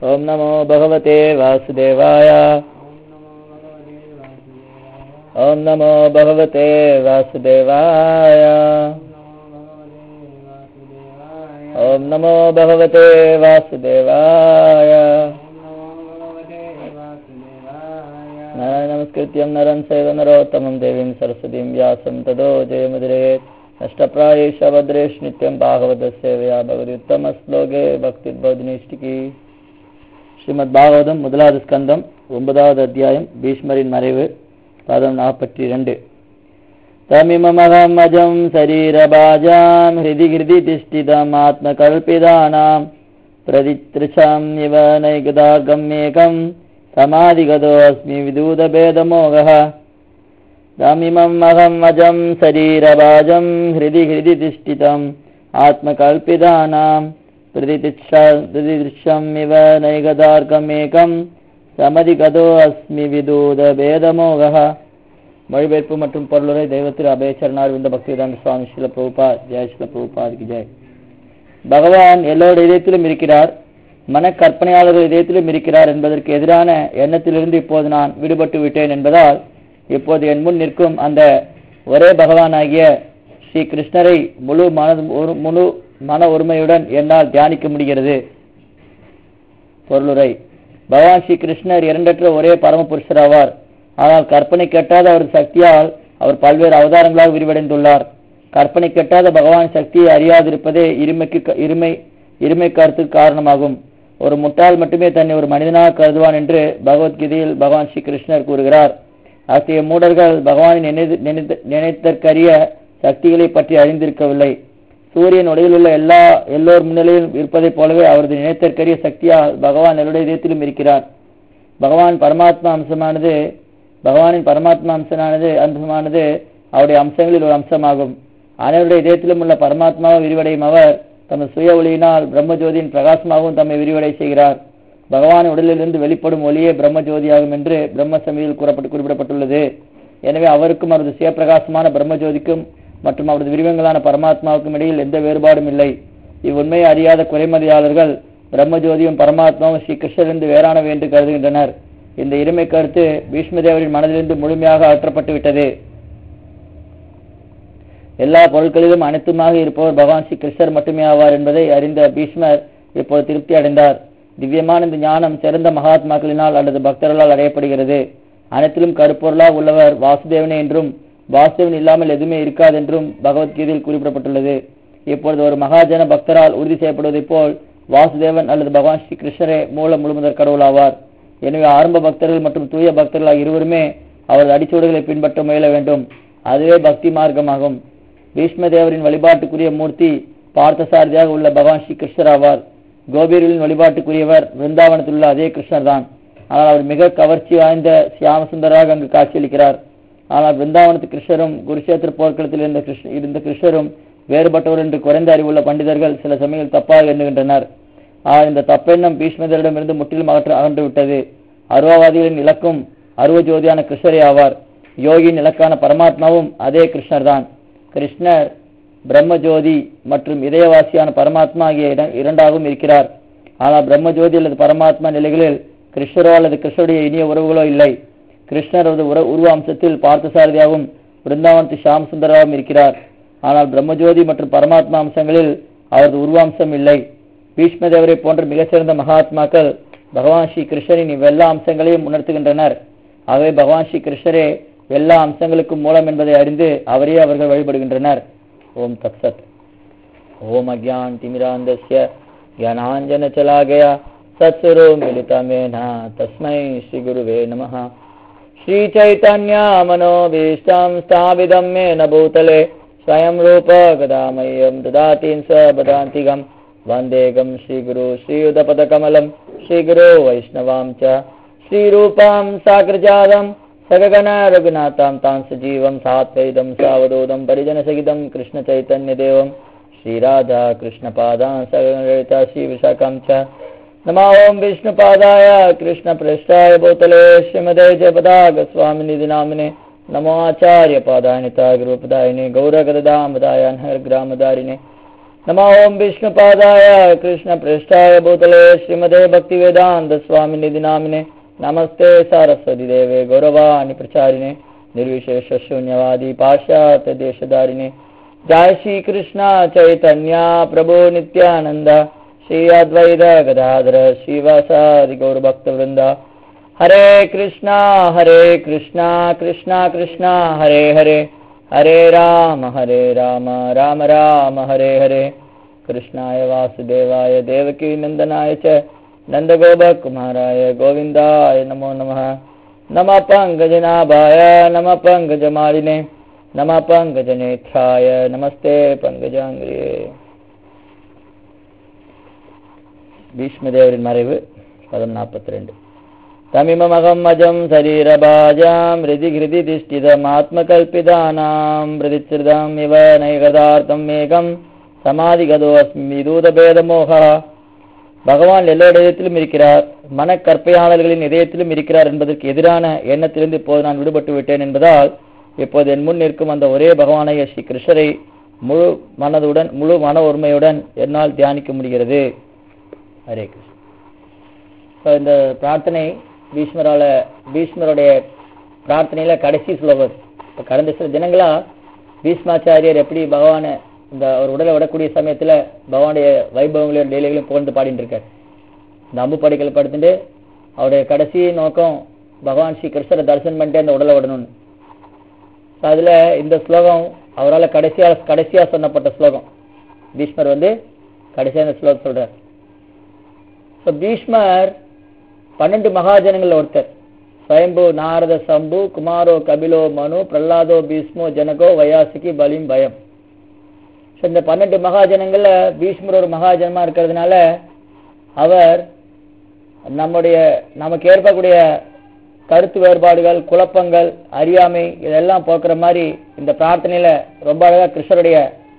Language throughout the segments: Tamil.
ॐ नमो भगवते वासुदेवाय ॐ नमो भगवते वासुदेवाय ॐ नमो भगवते वासुदेवाय नमस्कृत्यं नरं चैव नरोत्तमं देवीं सरस्वतीं व्यासं तदो जयमुदिरेत् नष्टप्रायेष भद्रेश नित्यं भागवतसेवया भगवति उत्तमश्लोके பக்திபோதினிஷ்டிகி ஸ்ரீமத் பாகவதம் முதலாவது ஸ்கந்தம் ஒன்பதாவது அத்தியாயம் பீஷ்மரின் மறைவு பாதம் நாற்பத்தி இரண்டு तमिममहम् अजं शरीरभाजां हृदि हृदि तिष्ठितम् आत्मकल्पितानां प्रदितृशाम् इव नैगदागम्येकम् समाधिगतोऽस्मि विदूतभेदमोघः तमिमम् अहम् अजं शरीरभाजं हृदि हृदि तिष्ठितम् आत्मकल्पितानां प्रतिदृश्यम् इव नैगदार्गमेकम् समधिगतोऽस्मि विदूतभेदमोघः மொழிபெயர்ப்பு மற்றும் பொருளுரை தெய்வத்தில் அபயச்சரணார் இந்த பக்திவேதாந்த சுவாமி ஸ்ரீல பிரபுபா ஜெய ஸ்ரீல பிரபுபாதிக்கு ஜெய் பகவான் எல்லோருடைய இதயத்திலும் இருக்கிறார் மனக்கற்பனையாளர்கள் இதயத்திலும் இருக்கிறார் என்பதற்கு எதிரான எண்ணத்திலிருந்து இப்போது நான் விடுபட்டு விட்டேன் என்பதால் இப்போது என் முன் நிற்கும் அந்த ஒரே பகவானாகிய ஸ்ரீ கிருஷ்ணரை முழு மன முழு மன ஒருமையுடன் என்னால் தியானிக்க முடிகிறது பொருளுரை பகவான் ஸ்ரீ கிருஷ்ணர் இரண்டற்ற ஒரே பரமபுருஷர் ஆவார் ஆனால் கற்பனை கெட்டாத அவரது சக்தியால் அவர் பல்வேறு அவதாரங்களாக விரிவடைந்துள்ளார் கற்பனை கெட்டாத பகவான் சக்தியை அறியாதிருப்பதே இருமைக்கு இருமை இருமை கருத்துக்கு காரணமாகும் ஒரு முட்டாள் மட்டுமே தன்னை ஒரு மனிதனாக கருதுவான் என்று பகவத்கீதையில் பகவான் ஸ்ரீ கிருஷ்ணர் கூறுகிறார் அத்தகைய மூடர்கள் பகவானின் நினைத்து நினைத்தற்கரிய சக்திகளை பற்றி அறிந்திருக்கவில்லை சூரியன் உலகில் உள்ள எல்லா எல்லோர் முன்னிலையில் இருப்பதைப் போலவே அவரது நினைத்தற்கரிய சக்தியால் பகவான் எல்லோருடைய இதயத்திலும் இருக்கிறார் பகவான் பரமாத்மா அம்சமானது பகவானின் பரமாத்மா அம்சமானது அம்சமானது அவருடைய அம்சங்களில் ஒரு அம்சமாகும் அனைவருடைய இதயத்திலும் உள்ள பரமாத்மாவை விரிவடையும் அவர் தமது சுய ஒளியினால் பிரம்மஜோதியின் பிரகாசமாகவும் தம்மை விரிவடை செய்கிறார் பகவான் உடலிலிருந்து வெளிப்படும் ஒளியே பிரம்மஜோதியாகும் என்று பிரம்ம சமையல் கூறப்பட்டு குறிப்பிடப்பட்டுள்ளது எனவே அவருக்கும் அவரது சுயப்பிரகாசமான பிரம்மஜோதிக்கும் மற்றும் அவரது விரிவங்களான பரமாத்மாவுக்கும் இடையில் எந்த வேறுபாடும் இல்லை இவ்வுண்மையை அறியாத குறைமதியாளர்கள் பிரம்மஜோதியும் பரமாத்மாவும் ஸ்ரீ கிருஷ்ணரிலிருந்து வேறானவை என்று கருதுகின்றனர் இந்த இருமை கருத்து பீஷ்மதேவரின் மனதிலிருந்து முழுமையாக அகற்றப்பட்டு விட்டது எல்லா பொருட்களிலும் அனைத்துமாக இருப்பவர் பகவான் ஸ்ரீ கிருஷ்ணர் மட்டுமே ஆவார் என்பதை அறிந்த பீஷ்மர் இப்போது திருப்தி அடைந்தார் திவ்யமான இந்த ஞானம் சிறந்த மகாத்மாக்களினால் அல்லது பக்தர்களால் அடையப்படுகிறது அனைத்திலும் கருப்பொருளாக உள்ளவர் வாசுதேவனே என்றும் வாசுதேவன் இல்லாமல் எதுவுமே இருக்காது என்றும் பகவத்கீதையில் குறிப்பிடப்பட்டுள்ளது இப்பொழுது ஒரு மகாஜன பக்தரால் உறுதி செய்யப்படுவதைப் போல் வாசுதேவன் அல்லது பகவான் ஸ்ரீ கிருஷ்ணரே மூல முழுமுதற் கடவுள் ஆவார் எனவே ஆரம்ப பக்தர்கள் மற்றும் தூய பக்தர்கள் இருவருமே அவரது அடிச்சுவடுகளை பின்பற்ற முயல வேண்டும் அதுவே பக்தி மார்க்கமாகும் பீஷ்மதேவரின் வழிபாட்டுக்குரிய மூர்த்தி பார்த்தசாரதியாக உள்ள பகவான் ஸ்ரீ கிருஷ்ணர் ஆவார் கோபீர்களின் வழிபாட்டுக்குரியவர் விருந்தாவனத்தில் உள்ள அதே கிருஷ்ணர் தான் ஆனால் அவர் மிக கவர்ச்சி வாய்ந்த சியாமசுந்தராக அங்கு காட்சியளிக்கிறார் ஆனால் பிருந்தாவனத்து கிருஷ்ணரும் குருஷேத்திர போர்க்களத்தில் இருந்த கிருஷ்ண இருந்த கிருஷ்ணரும் வேறுபட்டவர் என்று குறைந்த அறிவுள்ள பண்டிதர்கள் சில சமயம் தப்பாக எண்ணுகின்றனர் ஆனால் இந்த தப்பெண்ணம் பீஷ்மதரிடமிருந்து முற்றிலும் அகற்ற அகன்று விட்டது அருவவாதிகளின் இலக்கும் அருவ ஜோதியான கிருஷ்ணரே ஆவார் யோகியின் இலக்கான பரமாத்மாவும் அதே கிருஷ்ணர் தான் கிருஷ்ணர் பிரம்மஜோதி மற்றும் இதயவாசியான பரமாத்மா ஆகிய இரண்டாகவும் இருக்கிறார் ஆனால் பிரம்மஜோதி அல்லது பரமாத்மா நிலைகளில் கிருஷ்ணரோ அல்லது கிருஷ்ணருடைய இனிய உறவுகளோ இல்லை கிருஷ்ணரது உற உருவ அம்சத்தில் பார்த்தசாரதியாகவும் பிருந்தாவனத்து ஷாம் சுந்தராகவும் இருக்கிறார் ஆனால் பிரம்மஜோதி மற்றும் பரமாத்மா அம்சங்களில் அவரது உருவாம்சம் இல்லை பீஷ்மதேவரை போன்ற மிக சிறந்த மகாத்மாக்கள் பகவான் ஸ்ரீ கிருஷ்ணரின் இவ்வெல்லா அம்சங்களையும் உணர்த்துகின்றனர் ஆகவே பகவான் ஸ்ரீ கிருஷ்ணரே எல்லா அம்சங்களுக்கும் மூலம் என்பதை அறிந்து அவரே அவர்கள் வழிபடுகின்றனர் ஓம் தத்சத் ஓம் அஜான் திமிராந்தஸ்ய ज्ञानाञ्जन चला गया सत्सुरो मिलितमेन तस्मै श्रीगुरुवे नमः श्रीचैतन्यामनोभीष्टं स्थापितं मेन भूतले स्वयं रूप गदामह्यं ददातीं स्वपदान्तिकम् वन्देकं श्रीगुरु श्रीयुतपदकमलं श्रीगुरो वैष्णवां च श्रीरूपां साग्रजातं सगगण रघुनाथां तां सजीवं सात्वैदं सावधूतं परिजनसहितं कृष्णचैतन्यदेवं श्रीराधा कृष्णपादां सगणललिता श्रीविशाखां च नमो ओं विष्णुपादाय कृष्णपृष्ठाय भूतले श्रीमदे जयपदागस्वामिनिधि नामिने नमो आचार्यपादाय नितागुरुपदायिने गौरगदामदाय ग्रामदारिणे नमो ओम विष्णुपादाय कृष्णपृष्ठाय भूतले श्रीमदे भक्तिवेदान्त स्वामिनिधि नामिने नमस्ते सारस्वती देवे गौरवाणि प्रचारिणे निर्विशेष शून्यवादी पाश्चात्य देशधारिणे जय श्री कृष्ण चैतन्य प्रभु नित्यानंद श्री अद्वैत गदाधर श्रीवासादि गौरभक्त वृंद हरे कृष्णा हरे कृष्णा कृष्णा कृष्णा हरे हरे हरे राम हरे राम राम राम हरे हरे कृष्णाय वासुदेवाय देवकी नंदनाय च नन्दगोपकुमाराय गोविन्दाय नमो नमः नमः पङ्कजनाभाय नमः पङ्कजमालिने नमः पङ्कजनेत्राय नमस्ते பங்கஜாங்கிரியே பீஷ்மதேவரின் மறைவு பதம் நாற்பத்தி ரெண்டு तमिममहम् अजम् शरीरभाजाम् हृदि हृदि तिष्ठितमात्मकल्पितानाम् हृदिच्छृदम् इव नैगदार्थम् मेघम् சமாதிகதோஸ்மி தூதபேதமோகா பகவான் எல்லா இதயத்திலும் இருக்கிறார் மனக்கற்பையாளர்களின் இதயத்திலும் இருக்கிறார் என்பதற்கு எதிரான எண்ணத்திலிருந்து இப்போது நான் விடுபட்டு விட்டேன் என்பதால் இப்போது என் முன் நிற்கும் அந்த ஒரே பகவானைய ஸ்ரீ கிருஷ்ணரை முழு மனதுடன் முழு மன ஒருமையுடன் என்னால் தியானிக்க முடிகிறது ஹரே கிருஷ்ண இந்த பிரார்த்தனை பீஷ்மரால பீஷ்மருடைய பிரார்த்தனையில கடைசி ஸ்லோகம் இப்போ கடந்த சில தினங்களா பீஷ்மாச்சாரியர் எப்படி பகவானை இந்த அவர் உடலை விடக்கூடிய சமயத்துல பகவானுடைய வைபவங்களையும் லீலைகளையும் புகழ்ந்து பாடிட்டு இருக்கார் இந்த அம்பு படைக்கல் படுத்துட்டு அவருடைய கடைசி நோக்கம் பகவான் ஸ்ரீ கிருஷ்ணரை தரிசனம் பண்ணிட்டு அந்த உடலை விடணும்னு அதுல இந்த ஸ்லோகம் அவரால் கடைசியா கடைசியா சொன்னப்பட்ட ஸ்லோகம் பீஷ்மர் வந்து கடைசியா இந்த ஸ்லோகம் சொல்றார் ஸோ பீஷ்மர் பன்னெண்டு மகாஜனங்கள் ஒருத்தர் ஸ்வயம்பு நாரத சம்பு குமாரோ கபிலோ மனு பிரல்லாதோ பீஷ்மோ ஜனகோ வயாசிக்கு பலிம் பயம் ஸோ இந்த பன்னெண்டு மகாஜனங்கள்ல பீஷ்மர் ஒரு மகாஜனமா இருக்கிறதுனால அவர் நம்முடைய நமக்கு ஏற்படக்கூடிய கருத்து வேறுபாடுகள் குழப்பங்கள் அறியாமை இதெல்லாம் போக்குற மாதிரி இந்த பிரார்த்தனையில ரொம்ப அழகா கிருஷ்ணருடைய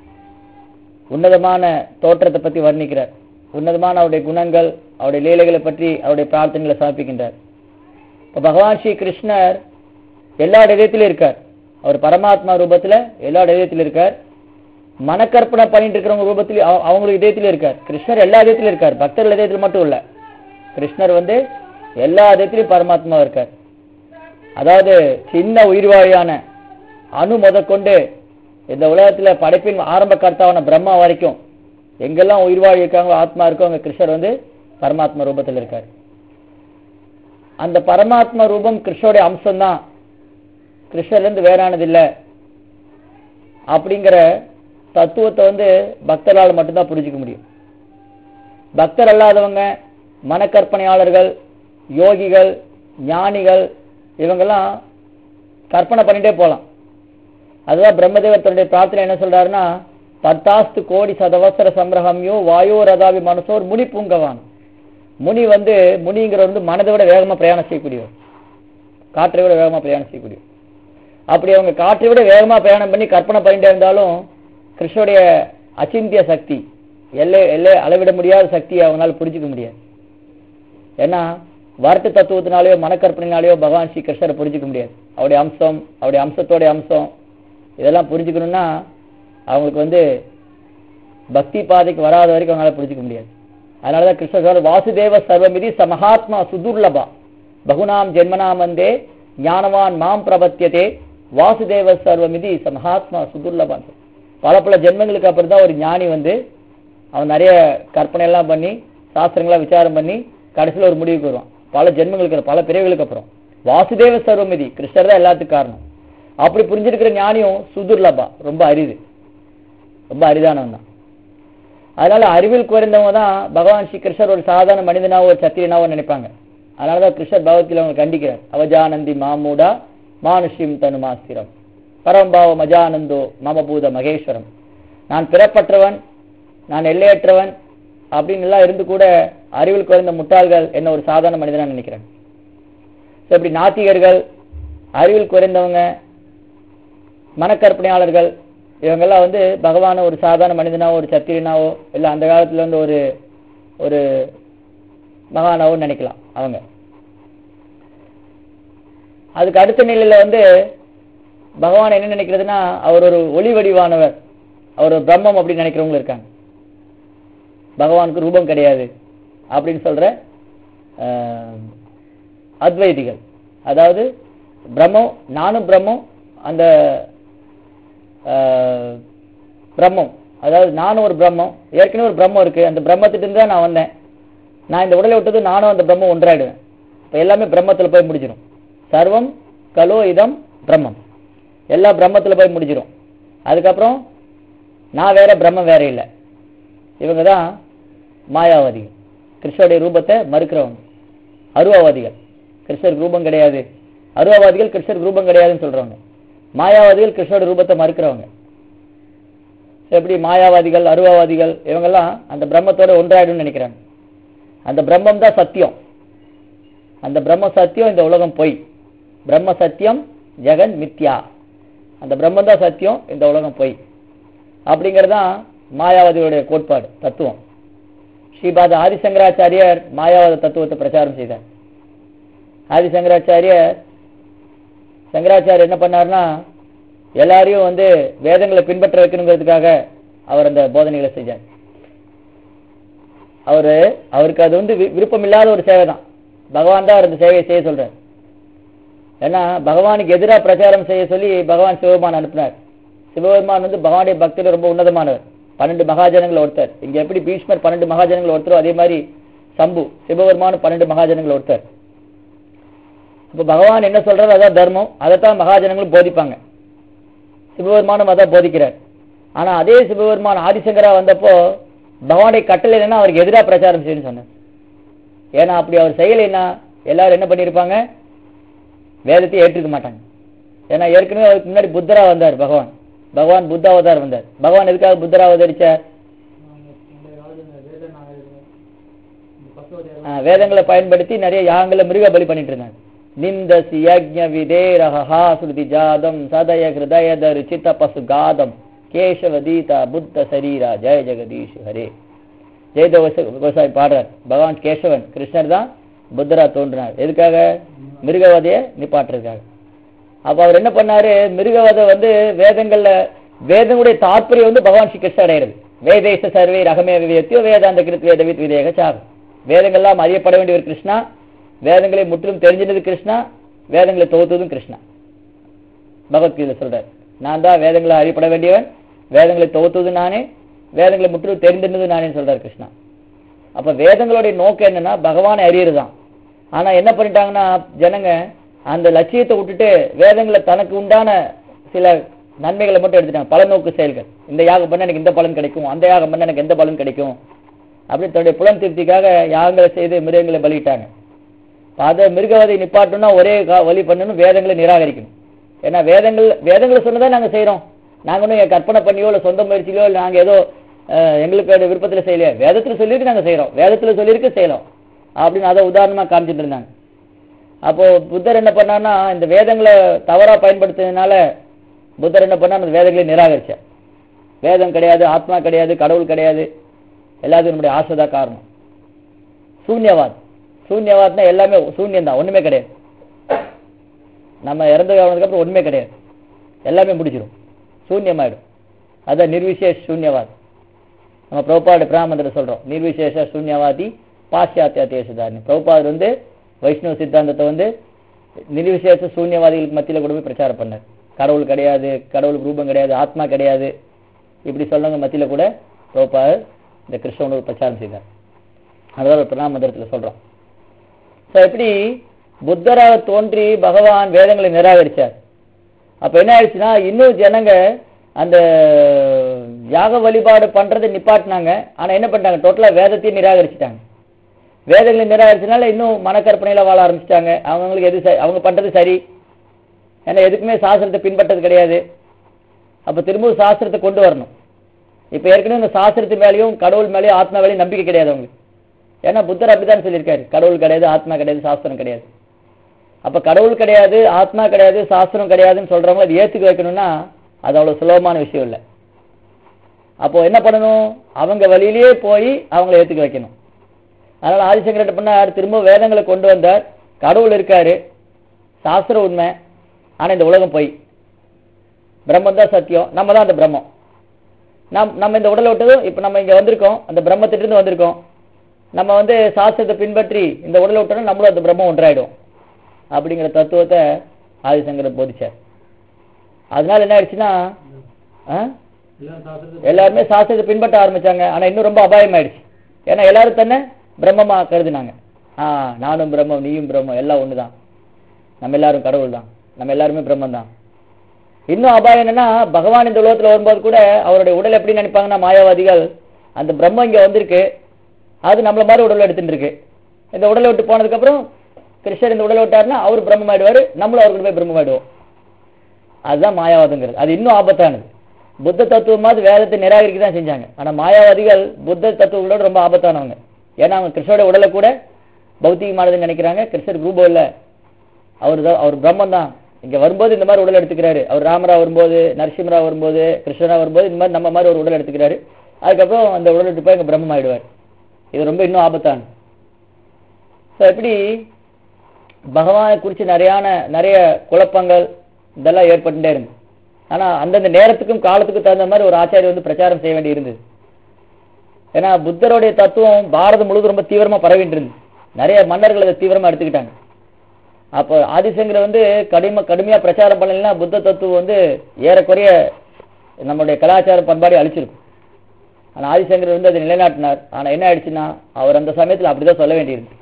உன்னதமான தோற்றத்தை பத்தி வர்ணிக்கிறார் உன்னதமான அவருடைய குணங்கள் அவருடைய லீலைகளை பற்றி அவருடைய பிரார்த்தனைகளை சமர்ப்பிக்கின்றார் இப்போ பகவான் ஸ்ரீ கிருஷ்ணர் எல்லா இதயத்திலும் இருக்கார் அவர் பரமாத்மா ரூபத்துல எல்லா இதயத்திலும் இருக்கார் மனக்கற்பனை பண்ணிட்டு இருக்கிறவங்க ரூபத்தில் அவங்களுக்கு இதயத்திலும் இருக்கார் கிருஷ்ணர் எல்லா இதயத்திலும் இருக்கார் பக்தர்கள் இதயத்தில் மட்டும் இல்ல கிருஷ்ணர் வந்து எல்லா இதயத்திலும் பரமாத்மா இருக்கார் அதாவது சின்ன உயிர்வாழியான அணு முதற்கொண்டு இந்த உலகத்துல படைப்பின் ஆரம்ப கர்த்தாவான பிரம்மா வரைக்கும் எங்கெல்லாம் உயிர்வாழி இருக்காங்களோ ஆத்மா இருக்கோ அங்க கிருஷ்ணர் வந்து பரமாத்மா ரூபத்தில் இருக்கார் அந்த பரமாத்மா ரூபம் கிருஷ்ணருடைய அம்சம் தான் கிருஷ்ணர்ல இருந்து வேறானது இல்லை அப்படிங்கிற தத்துவத்தை வந்து பக்தரால் மட்டும்தான் புரிஞ்சுக்க முடியும் பக்தர் அல்லாதவங்க மனக்கற்பனையாளர்கள் யோகிகள் ஞானிகள் இவங்கெல்லாம் கற்பனை பண்ணிட்டே போலாம் அதுதான் பிரம்மதேவர் தன்னுடைய பிரார்த்தனை என்ன சொல்றாருன்னா பத்தாஸ்து கோடி சதவசர சம்பிரகம்யோ வாயோ ரதாவி மனசோர் முனி பூங்கவான் முனி வந்து முனிங்கிற வந்து மனதை விட வேகமா பிரயாணம் செய்யக்கூடியவர் காற்றை விட வேகமா பிரயாணம் செய்யக்கூடியவர் அப்படி அவங்க காற்றை விட வேகமா பிரயாணம் பண்ணி கற்பனை பண்ணிட்டே இருந்தாலும் கிருஷ்ணனுடைய அச்சிந்திய சக்தி எல்லை எல்லை அளவிட முடியாத சக்தியை அவங்களால புரிஞ்சுக்க முடியாது ஏன்னா வார்த்தை தத்துவத்தினாலேயோ மனக்கற்பனையினாலேயோ பகவான் ஸ்ரீ கிருஷ்ணரை புரிஞ்சுக்க முடியாது அவருடைய அம்சம் அவருடைய அம்சத்தோடைய அம்சம் இதெல்லாம் புரிஞ்சுக்கணும்னா அவங்களுக்கு வந்து பக்தி பாதைக்கு வராத வரைக்கும் அவங்களால புரிஞ்சுக்க முடியாது அதனாலதான் கிருஷ்ணர் சொல்ற வாசுதேவ சர்வமிதி சமஹாத்மா சுதுர்லபா பகுனாம் ஜென்மனாம் வந்தே ஞானவான் மாம் பிரபத்தியதே வாசுதேவ சர்வமிதி சமஹாத்மா சுதுர்லபான் பல பல ஜென்மங்களுக்கு அப்புறம் தான் ஒரு ஞானி வந்து அவன் நிறைய கற்பனை எல்லாம் பண்ணி சாஸ்திரங்களா விசாரம் பண்ணி கடைசியில் ஒரு முடிவுக்கு வருவான் பல ஜென்மங்களுக்கு பல பிறவிகளுக்கு அப்புறம் வாசுதேவ சர்வமிதி கிருஷ்ணர் தான் எல்லாத்துக்கும் காரணம் அப்படி புரிஞ்சிருக்கிற ஞானியும் சுதுர்லபா ரொம்ப அரிது ரொம்ப அரிதானவன் தான் அதனால அறிவில் குறைந்தவங்க தான் பகவான் ஸ்ரீ கிருஷ்ணர் ஒரு சாதாரண மனிதனாவோ ஒரு சத்திரியனாவோ நினைப்பாங்க அதனாலதான் கிருஷ்ணர் பகவத்தில் அவங்க கண்டிக்கிறார் அவஜானந்தி மாமூடா மானுஷிம் தனுமாஸ்திரம் பரம்பாவ மஜானந்தோ மமபூத மகேஸ்வரம் நான் பிறப்பற்றவன் நான் எல்லையற்றவன் அப்படின்னு எல்லாம் இருந்து கூட அறிவில் குறைந்த முட்டாள்கள் என்ன ஒரு சாதாரண மனிதனா நினைக்கிறேன் இப்படி நாத்திகர்கள் அறிவில் குறைந்தவங்க மனக்கற்பனையாளர்கள் இவங்கெல்லாம் வந்து பகவான ஒரு சாதாரண மனிதனாவோ ஒரு சத்திரியனாவோ இல்லை அந்த காலத்துல வந்து ஒரு ஒரு மகானாவோ நினைக்கலாம் அவங்க அதுக்கு அடுத்த நிலையில வந்து பகவான் என்ன நினைக்கிறதுனா அவர் ஒரு ஒளி வடிவானவர் அவர் ஒரு பிரம்மம் அப்படின்னு நினைக்கிறவங்க இருக்காங்க பகவானுக்கு ரூபம் கிடையாது அப்படின்னு சொல்ற அஹ், அத்வைதிகள் அதாவது பிரம்மம் நானும் பிரம்மம் அந்த அஹ், பிரம்மம் அதாவது நானும் ஒரு பிரம்மம் ஏற்கனவே ஒரு பிரம்மம் இருக்கு அந்த பிரம்மத்திட்ட இருந்து தான் நான் வந்தேன் நான் இந்த உடலை விட்டது நானும் அந்த பிரம்மம் ஒன்றாயிடுவேன் இப்போ எல்லாமே பிரம்மத்துல போய் முடிஞ்சிடும் சர்வம் கலோ இதம் பிரம்மம் எல்லாம் பிரம்மத்துல போய் முடிஞ்சிடும் அதுக்கப்புறம் நான் வேற பிரம்மம் வேற இல்லை இவங்க தான் மாயாவாதிகள் கிருஷ்ணருடைய ரூபத்தை மறுக்கிறவங்க அருவாவாதிகள் கிருஷ்ணருக்கு ரூபம் கிடையாது அருவாவாதிகள் கிருஷ்ணருக்கு ரூபம் கிடையாதுன்னு சொல்றவங்க மாயாவாதிகள் கிருஷ்ணரோட ரூபத்தை மறுக்கிறவங்க So, எப்படி மாயாவாதிகள் அருவாவாதிகள் இவங்கெல்லாம் அந்த பிரம்மத்தோட ஒன்றாயிடும்னு நினைக்கிறாங்க அந்த பிரம்மம் தான் சத்தியம் அந்த பிரம்ம சத்தியம் இந்த உலகம் பொய் பிரம்ம சத்தியம் ஜெகன் மித்யா அந்த பிரம்மம் தான் சத்தியம் இந்த உலகம் பொய் அப்படிங்கிறது தான் மாயாவாதிகளுடைய கோட்பாடு தத்துவம் ஸ்ரீபாத ஆதிசங்கராச்சாரியர் மாயாவாத தத்துவத்தை பிரச்சாரம் செய்தார் ஆதிசங்கராச்சாரியர் சங்கராச்சாரியர் என்ன பண்ணாருன்னா எல்லாரையும் வந்து வேதங்களை பின்பற்ற வைக்கணுங்கிறதுக்காக அவர் அந்த போதனைகளை செஞ்சார் அவரு அவருக்கு அது வந்து வி- விருப்பம் இல்லாத ஒரு சேவை தான் பகவான் தான் அவர் அந்த சேவையை செய்ய சொல்றார் ஏன்னா பகவானுக்கு எதிரா பிரச்சாரம் செய்ய சொல்லி பகவான் சிவபெருமான் அனுப்பினார் சிவபெருமான் வந்து பகவானுடைய பக்தியில ரொம்ப உன்னதமானவர் பன்னெண்டு மகாஜனங்கள் ஒருத்தர் இங்க எப்படி பீஷ்மர் பன்னெண்டு மகாஜனங்கள் ஒருத்தரோ அதே மாதிரி சம்பு சிவபெருமான் பன்னெண்டு மகாஜனங்கள் ஒருத்தர் இப்ப பகவான் என்ன சொல்றாரோ அதான் தர்மம் அதைத்தான் மகாஜனங்களும் போதிப்பாங்க சிவபெருமானும் அதான் போதிக்கிறார் ஆனா அதே சிவபெருமான் ஆதிசங்கரா வந்தப்போ பகவானுடைய கட்டளை என்னன்னா அவருக்கு எதிராக பிரச்சாரம் செய்யணும்னு சொன்னார் ஏன்னா அப்படி அவர் செய்யலைன்னா எல்லாரும் என்ன பண்ணியிருப்பாங்க வேதத்தை ஏற்றுக்க மாட்டாங்க ஏன்னா ஏற்கனவே அவருக்கு முன்னாடி புத்தரா வந்தார் பகவான் பகவான் புத்த அவதார் வந்தார் பகவான் எதுக்காக புத்தரா அவதரிச்சார் ஆ, வேதங்களை பயன்படுத்தி நிறைய யாகங்களை மிருக பலி பண்ணிட்டு இருந்தாங்க நிந்தசி யஜ்ஞ விதேரஹா ஸ்ருதி ஜாதம் சதய ஹிருதயதர் சித்த பசு காதம் கேசவ தீதா புத்த சரீரா ஜெய ஜெகதீஷ் ஹரே ஜெயதேவ விவசாயி பாடுறார் பகவான் கேசவன் கிருஷ்ணர் தான் புத்தரா தோன்றினார் எதுக்காக மிருகவதையை நிப்பாட்டுறதுக்காக அப்ப அவர் என்ன பண்ணாரு மிருகவதை வந்து வேதங்கள்ல வேதங்களுடைய தாற்பயம் வந்து பகவான் ஸ்ரீ கிருஷ்ணர் அடைகிறது வேதேச சர்வே ரகமே விவேத்தியோ வேதாந்த கிருத் வேதவித் விதேக சாகம் வேதங்கள்லாம் அறியப்பட வேண்டியவர் கிருஷ்ணா வேதங்களை முற்றிலும் தெரிஞ்சினது கிருஷ்ணா வேதங்களை தொகுத்ததும் கிருஷ்ணா பகவத்கீதை சொல்றார் நான் தான் வேதங்களை அறியப்பட வேண்டியவன் வேதங்களை தொகுத்தது நானே வேதங்களை முற்றிலும் தெரிந்திருந்தது நானே சொல்றார் கிருஷ்ணா அப்ப வேதங்களுடைய நோக்கம் என்னன்னா பகவானை அறியறதுதான் ஆனா என்ன பண்ணிட்டாங்கன்னா ஜனங்க அந்த லட்சியத்தை விட்டுட்டு வேதங்களை தனக்கு உண்டான சில நன்மைகளை மட்டும் எடுத்துட்டாங்க பலநோக்கு செயல்கள் இந்த யாகம் பண்ண எனக்கு இந்த பலன் கிடைக்கும் அந்த யாகம் பண்ண எனக்கு எந்த பலன் கிடைக்கும் அப்படின்னு தன்னுடைய புலன் திருப்திக்காக யாகங்களை செய்து மிருகங்களை பலியிட்டாங்க இப்ப அதை மிருகவதை நிப்பாட்டணும்னா ஒரே கா- வழி பண்ணணும் வேதங்களை நிராகரிக்கணும் ஏன்னா வேதங்கள் வேதங்களை சொன்னதா நாங்க செய்றோம் நாங்க ஒன்றும் கற்பனை பண்ணியோ இல்லை சொந்த முயற்சியிலோ இல்லை நாங்க ஏதோ அஹ், எங்களுக்கு அது விருப்பத்துல செய்யலையே வேதத்துல சொல்லியிருக்கு நாங்க செய்றோம் வேதத்துல சொல்லியிருக்கு செய்யலாம் அப்படின்னு அதை உதாரணமா காமிச்சிட்டு இருந்தாங்க அப்போ புத்தர் என்ன பண்ணார்னா இந்த வேதங்களை தவறா பயன்படுத்துறதுனால புத்தர் என்ன பண்ணார் அந்த வேதங்களை நிராகரிச்சார் வேதம் கிடையாது ஆத்மா கிடையாது கடவுள் கிடையாது எல்லாத்துக்கும் நம்முடைய ஆசை தான் காரணம் சூன்யவாத் சூன்யவாத்னா எல்லாமே சூன்யம் தான் ஒண்ணுமே கிடையாது நம்ம இறந்து ஆனதுக்கு அப்புறம் ஒண்ணுமே கிடையாது எல்லாமே முடிச்சிடும் சூன்யமாயிடும் அதான் நிர்விசேஷ சூன்யவாத் நம்ம பிரபுபாடு பிராமந்திர சொல்றோம் நிர்விசேஷ சூன்யவாதி பாশ্চাத்ய தேசதாரணி பிரபுபாதர் வந்து வைஷ்ணவ சித்தாந்தத்தை வந்து நிர்விசேஷ சூன்யவாதிகளுக்கு மத்தியில கூட போய் பிரச்சாரம் பண்ணார் கடவுள் கிடையாது கடவுளுக்கு ரூபம் கிடையாது ஆத்மா கிடையாது இப்படி சொல்லவங்க மத்தியில கூட பிரபுபாதர் இந்த கிருஷ்ணனுக்கு பிரச்சாரம் செய்தார் அதுதான் ஒரு பிரணாம மந்திரத்துல சொல்றோம் ஸோ எப்படி புத்தராக தோன்றி பகவான் வேதங்களை நிராகரிச்சார் அப்ப என்ன ஆயிடுச்சுன்னா இன்னும் ஜனங்க அந்த யாக வழிபாடு பண்றதை நிப்பாட்டினாங்க ஆனா என்ன பண்ணிட்டாங்க டோட்டலா வேதத்தையும் நிராகரிச்சுட்டாங்க வேதங்களை நிராகரிச்சனால இன்னும் மனக்கற்பனையில வாழ ஆரம்பிச்சிட்டாங்க அவங்களுக்கு எது ச- அவங்க பண்றது சரி ஏன்னா எதுக்குமே சாஸ்திரத்தை பின்பற்றது கிடையாது அப்ப திரும்பவும் சாஸ்திரத்தை கொண்டு வரணும் இப்ப ஏற்கனவே இந்த சாஸ்திரத்து மேலயும் கடவுள் மேலயும் ஆத்மா மேலயும் நம்பிக்கை கிடையாது அவங்களுக்கு ஏன்னா புத்தர் அப்படித்தான் சொல்லியிருக்காரு கடவுள் கிடையாது ஆத்மா கிடையாது சாஸ்திரம் கிடையாது அப்ப கடவுள் கிடையாது ஆத்மா கிடையாது சாஸ்திரம் கிடையாதுன்னு சொல்றவங்க அது ஏத்துக்க வைக்கணும்னா அது அவ்வளவு சுலபமான விஷயம் இல்லை அப்போ என்ன பண்ணணும் அவங்க வழியிலேயே போய் அவங்கள ஏத்துக்க வைக்கணும் அதனால ஆதிசங்கர் என்ன பண்ணார் திரும்ப வேதங்களை கொண்டு வந்தார் கடவுள் இருக்காரு சாஸ்திரம் உண்மை ஆனா இந்த உலகம் பொய் பிரம்மம் தான் சத்தியம் நம்ம தான் அந்த பிரம்மம் நம் நம்ம இந்த உடலை விட்டதும் இப்போ நம்ம இங்க வந்திருக்கோம் அந்த பிரம்மத்திட்டிருந்து வந்திருக்கோம் நம்ம வந்து சாஸ்திரத்தை பின்பற்றி இந்த உடலை விட்டோம்னா நம்மளும் அந்த பிரம்மம் ஒன்றாயிடும் அப்படிங்கிற தத்துவத்தை ஆதிசங்கர் போதிச்சார் அதனால என்ன ஆயிடுச்சுன்னா ஆ? எல்லாரும் சாஸ்திரத்தை எல்லாருமே சாஸ்திரத்தை பின்பற்ற ஆரம்பிச்சாங்க ஆனா இன்னும் ரொம்ப அபாயம் ஆயிடுச்சு ஏன்னா எல்லாரும் தன்னை பிரம்மமா கருதுனாங்க ஆ நானும் பிரம்மம் நீயும் பிரம்மம் எல்லாம் ஒண்ணுதான் நம்ம எல்லாரும் கடவுள் தான் நம்ம எல்லாருமே பிரம்மம் தான் இன்னும் அபாயம் என்னன்னா பகவான் இந்த உலகத்துல வரும்போது கூட அவருடைய உடல் எப்படி நினைப்பாங்கன்னா மாயாவாதிகள் அந்த பிரம்மம் இங்க வந்திருக்கு அது நம்மள மாதிரி உடல் எடுத்துட்டு இருக்கு இந்த உடலை விட்டு போனதுக்கு அப்புறம் கிருஷ்ணர் இந்த உடலை விட்டாருன்னா அவர் பிரம்மம் ஆயிடுவாரு நம்மளும் அவர்கிட்ட போய் பிரம்மம் ஆயிடுவோம் அதுதான் மாயாவாதங்கிறது அது இன்னும் ஆபத்தானது புத்த தத்துவமாவது வேதத்தை நிராகரிக்க தான் செஞ்சாங்க ஆனா மாயாவாதிகள் புத்த தத்துவங்களோட ரொம்ப ஆபத்தானவங்க ஏன்னா அவங்க கிருஷ்ணரோட உடலை கூட பௌத்திகமானதுன்னு நினைக்கிறாங்க கிருஷ்ணர் குரூபம் இல்ல அவர் தான் அவர் பிரம்மன் தான் இங்க வரும்போது இந்த மாதிரி உடல் எடுத்துக்கிறாரு அவர் ராமரா வரும்போது நரசிம்மரா வரும்போது கிருஷ்ணரா வரும்போது இந்த மாதிரி நம்ம மாதிரி ஒரு உடல் எடுத்துக்கிறாரு அதுக்கப்புறம் அந்த உடல் எடுத்து போய் அங்க பிரம்மம் ஆயிடுவார் இது ரொம்ப இன்னும் ஆபத்தான ஸோ எப்படி பகவானை குறித்து நிறையான நிறைய குழப்பங்கள் இதெல்லாம் ஏற்பட்டுட்டே இருந்து ஆனா அந்தந்த நேரத்துக்கும் காலத்துக்கும் தகுந்த மாதிரி ஒரு ஆச்சாரி வந்து பிரச்சாரம் செய்ய வேண்டி இருந்தது ஏன்னா புத்தருடைய தத்துவம் பாரதம் முழுவதும் ரொம்ப தீவிரமா பரவிட்டு இருந்தது நிறைய மன்னர்கள் அதை தீவிரமா எடுத்துக்கிட்டாங்க அப்போ ஆதிசங்கர் வந்து கடுமை கடுமையா பிரச்சாரம் பண்ணலைன்னா புத்த தத்துவம் வந்து ஏறக்குறைய நம்மளுடைய கலாச்சார பண்பாடை அழிச்சிருக்கும் ஆனா ஆதிசங்கர் வந்து அதை நிலைநாட்டினார் ஆனா என்ன ஆயிடுச்சுன்னா அவர் அந்த சமயத்துல அப்படிதான் சொல்ல வேண்டியிருக்கு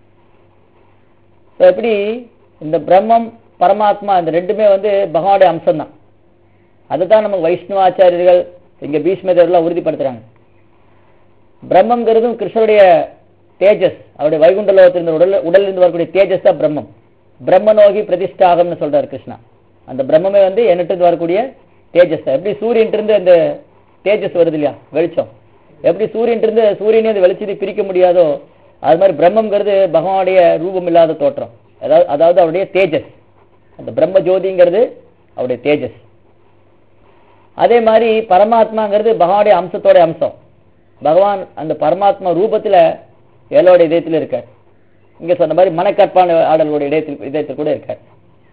ஸோ எப்படி இந்த பிரம்மம் பரமாத்மா இந்த ரெண்டுமே வந்து பகவானுடைய அம்சம் தான் அதுதான் நமக்கு வைஷ்ணவ ஆச்சாரியர்கள் இங்க பீஷ்மதேவர்லாம் உறுதிப்படுத்துறாங்க பிரம்மங்கிறதும் கிருஷ்ணருடைய தேஜஸ் அவருடைய வைகுண்ட லோகத்திலிருந்து உடல் உடலிருந்து வரக்கூடிய தேஜஸ் தான் பிரம்மம் பிரம்மநோகி பிரதிஷ்டாகம்னு சொல்றாரு கிருஷ்ணா அந்த பிரம்மமே வந்து என்னட்டு வரக்கூடிய தேஜஸ் தான் எப்படி சூரியன் இருந்து அந்த தேஜஸ் வருது இல்லையா வெளிச்சம் எப்படி சூரியன் இருந்து சூரியனே அந்த வெளிச்சத்தை பிரிக்க முடியாதோ அது மாதிரி பிரம்மங்கிறது பகவானுடைய ரூபம் இல்லாத தோற்றம் அதாவது அதாவது அவருடைய தேஜஸ் அந்த பிரம்ம ஜோதிங்கிறது அவருடைய தேஜஸ் அதே மாதிரி பரமாத்மாங்கிறது பகவானுடைய அம்சத்தோட அம்சம் பகவான் அந்த பரமாத்மா ரூபத்துல எல்லோட இதயத்துல இருக்கார் இங்க சொன்ன மாதிரி மனக்கற்பான ஆடலோட இதயத்தில் இதயத்தில் கூட இருக்கார்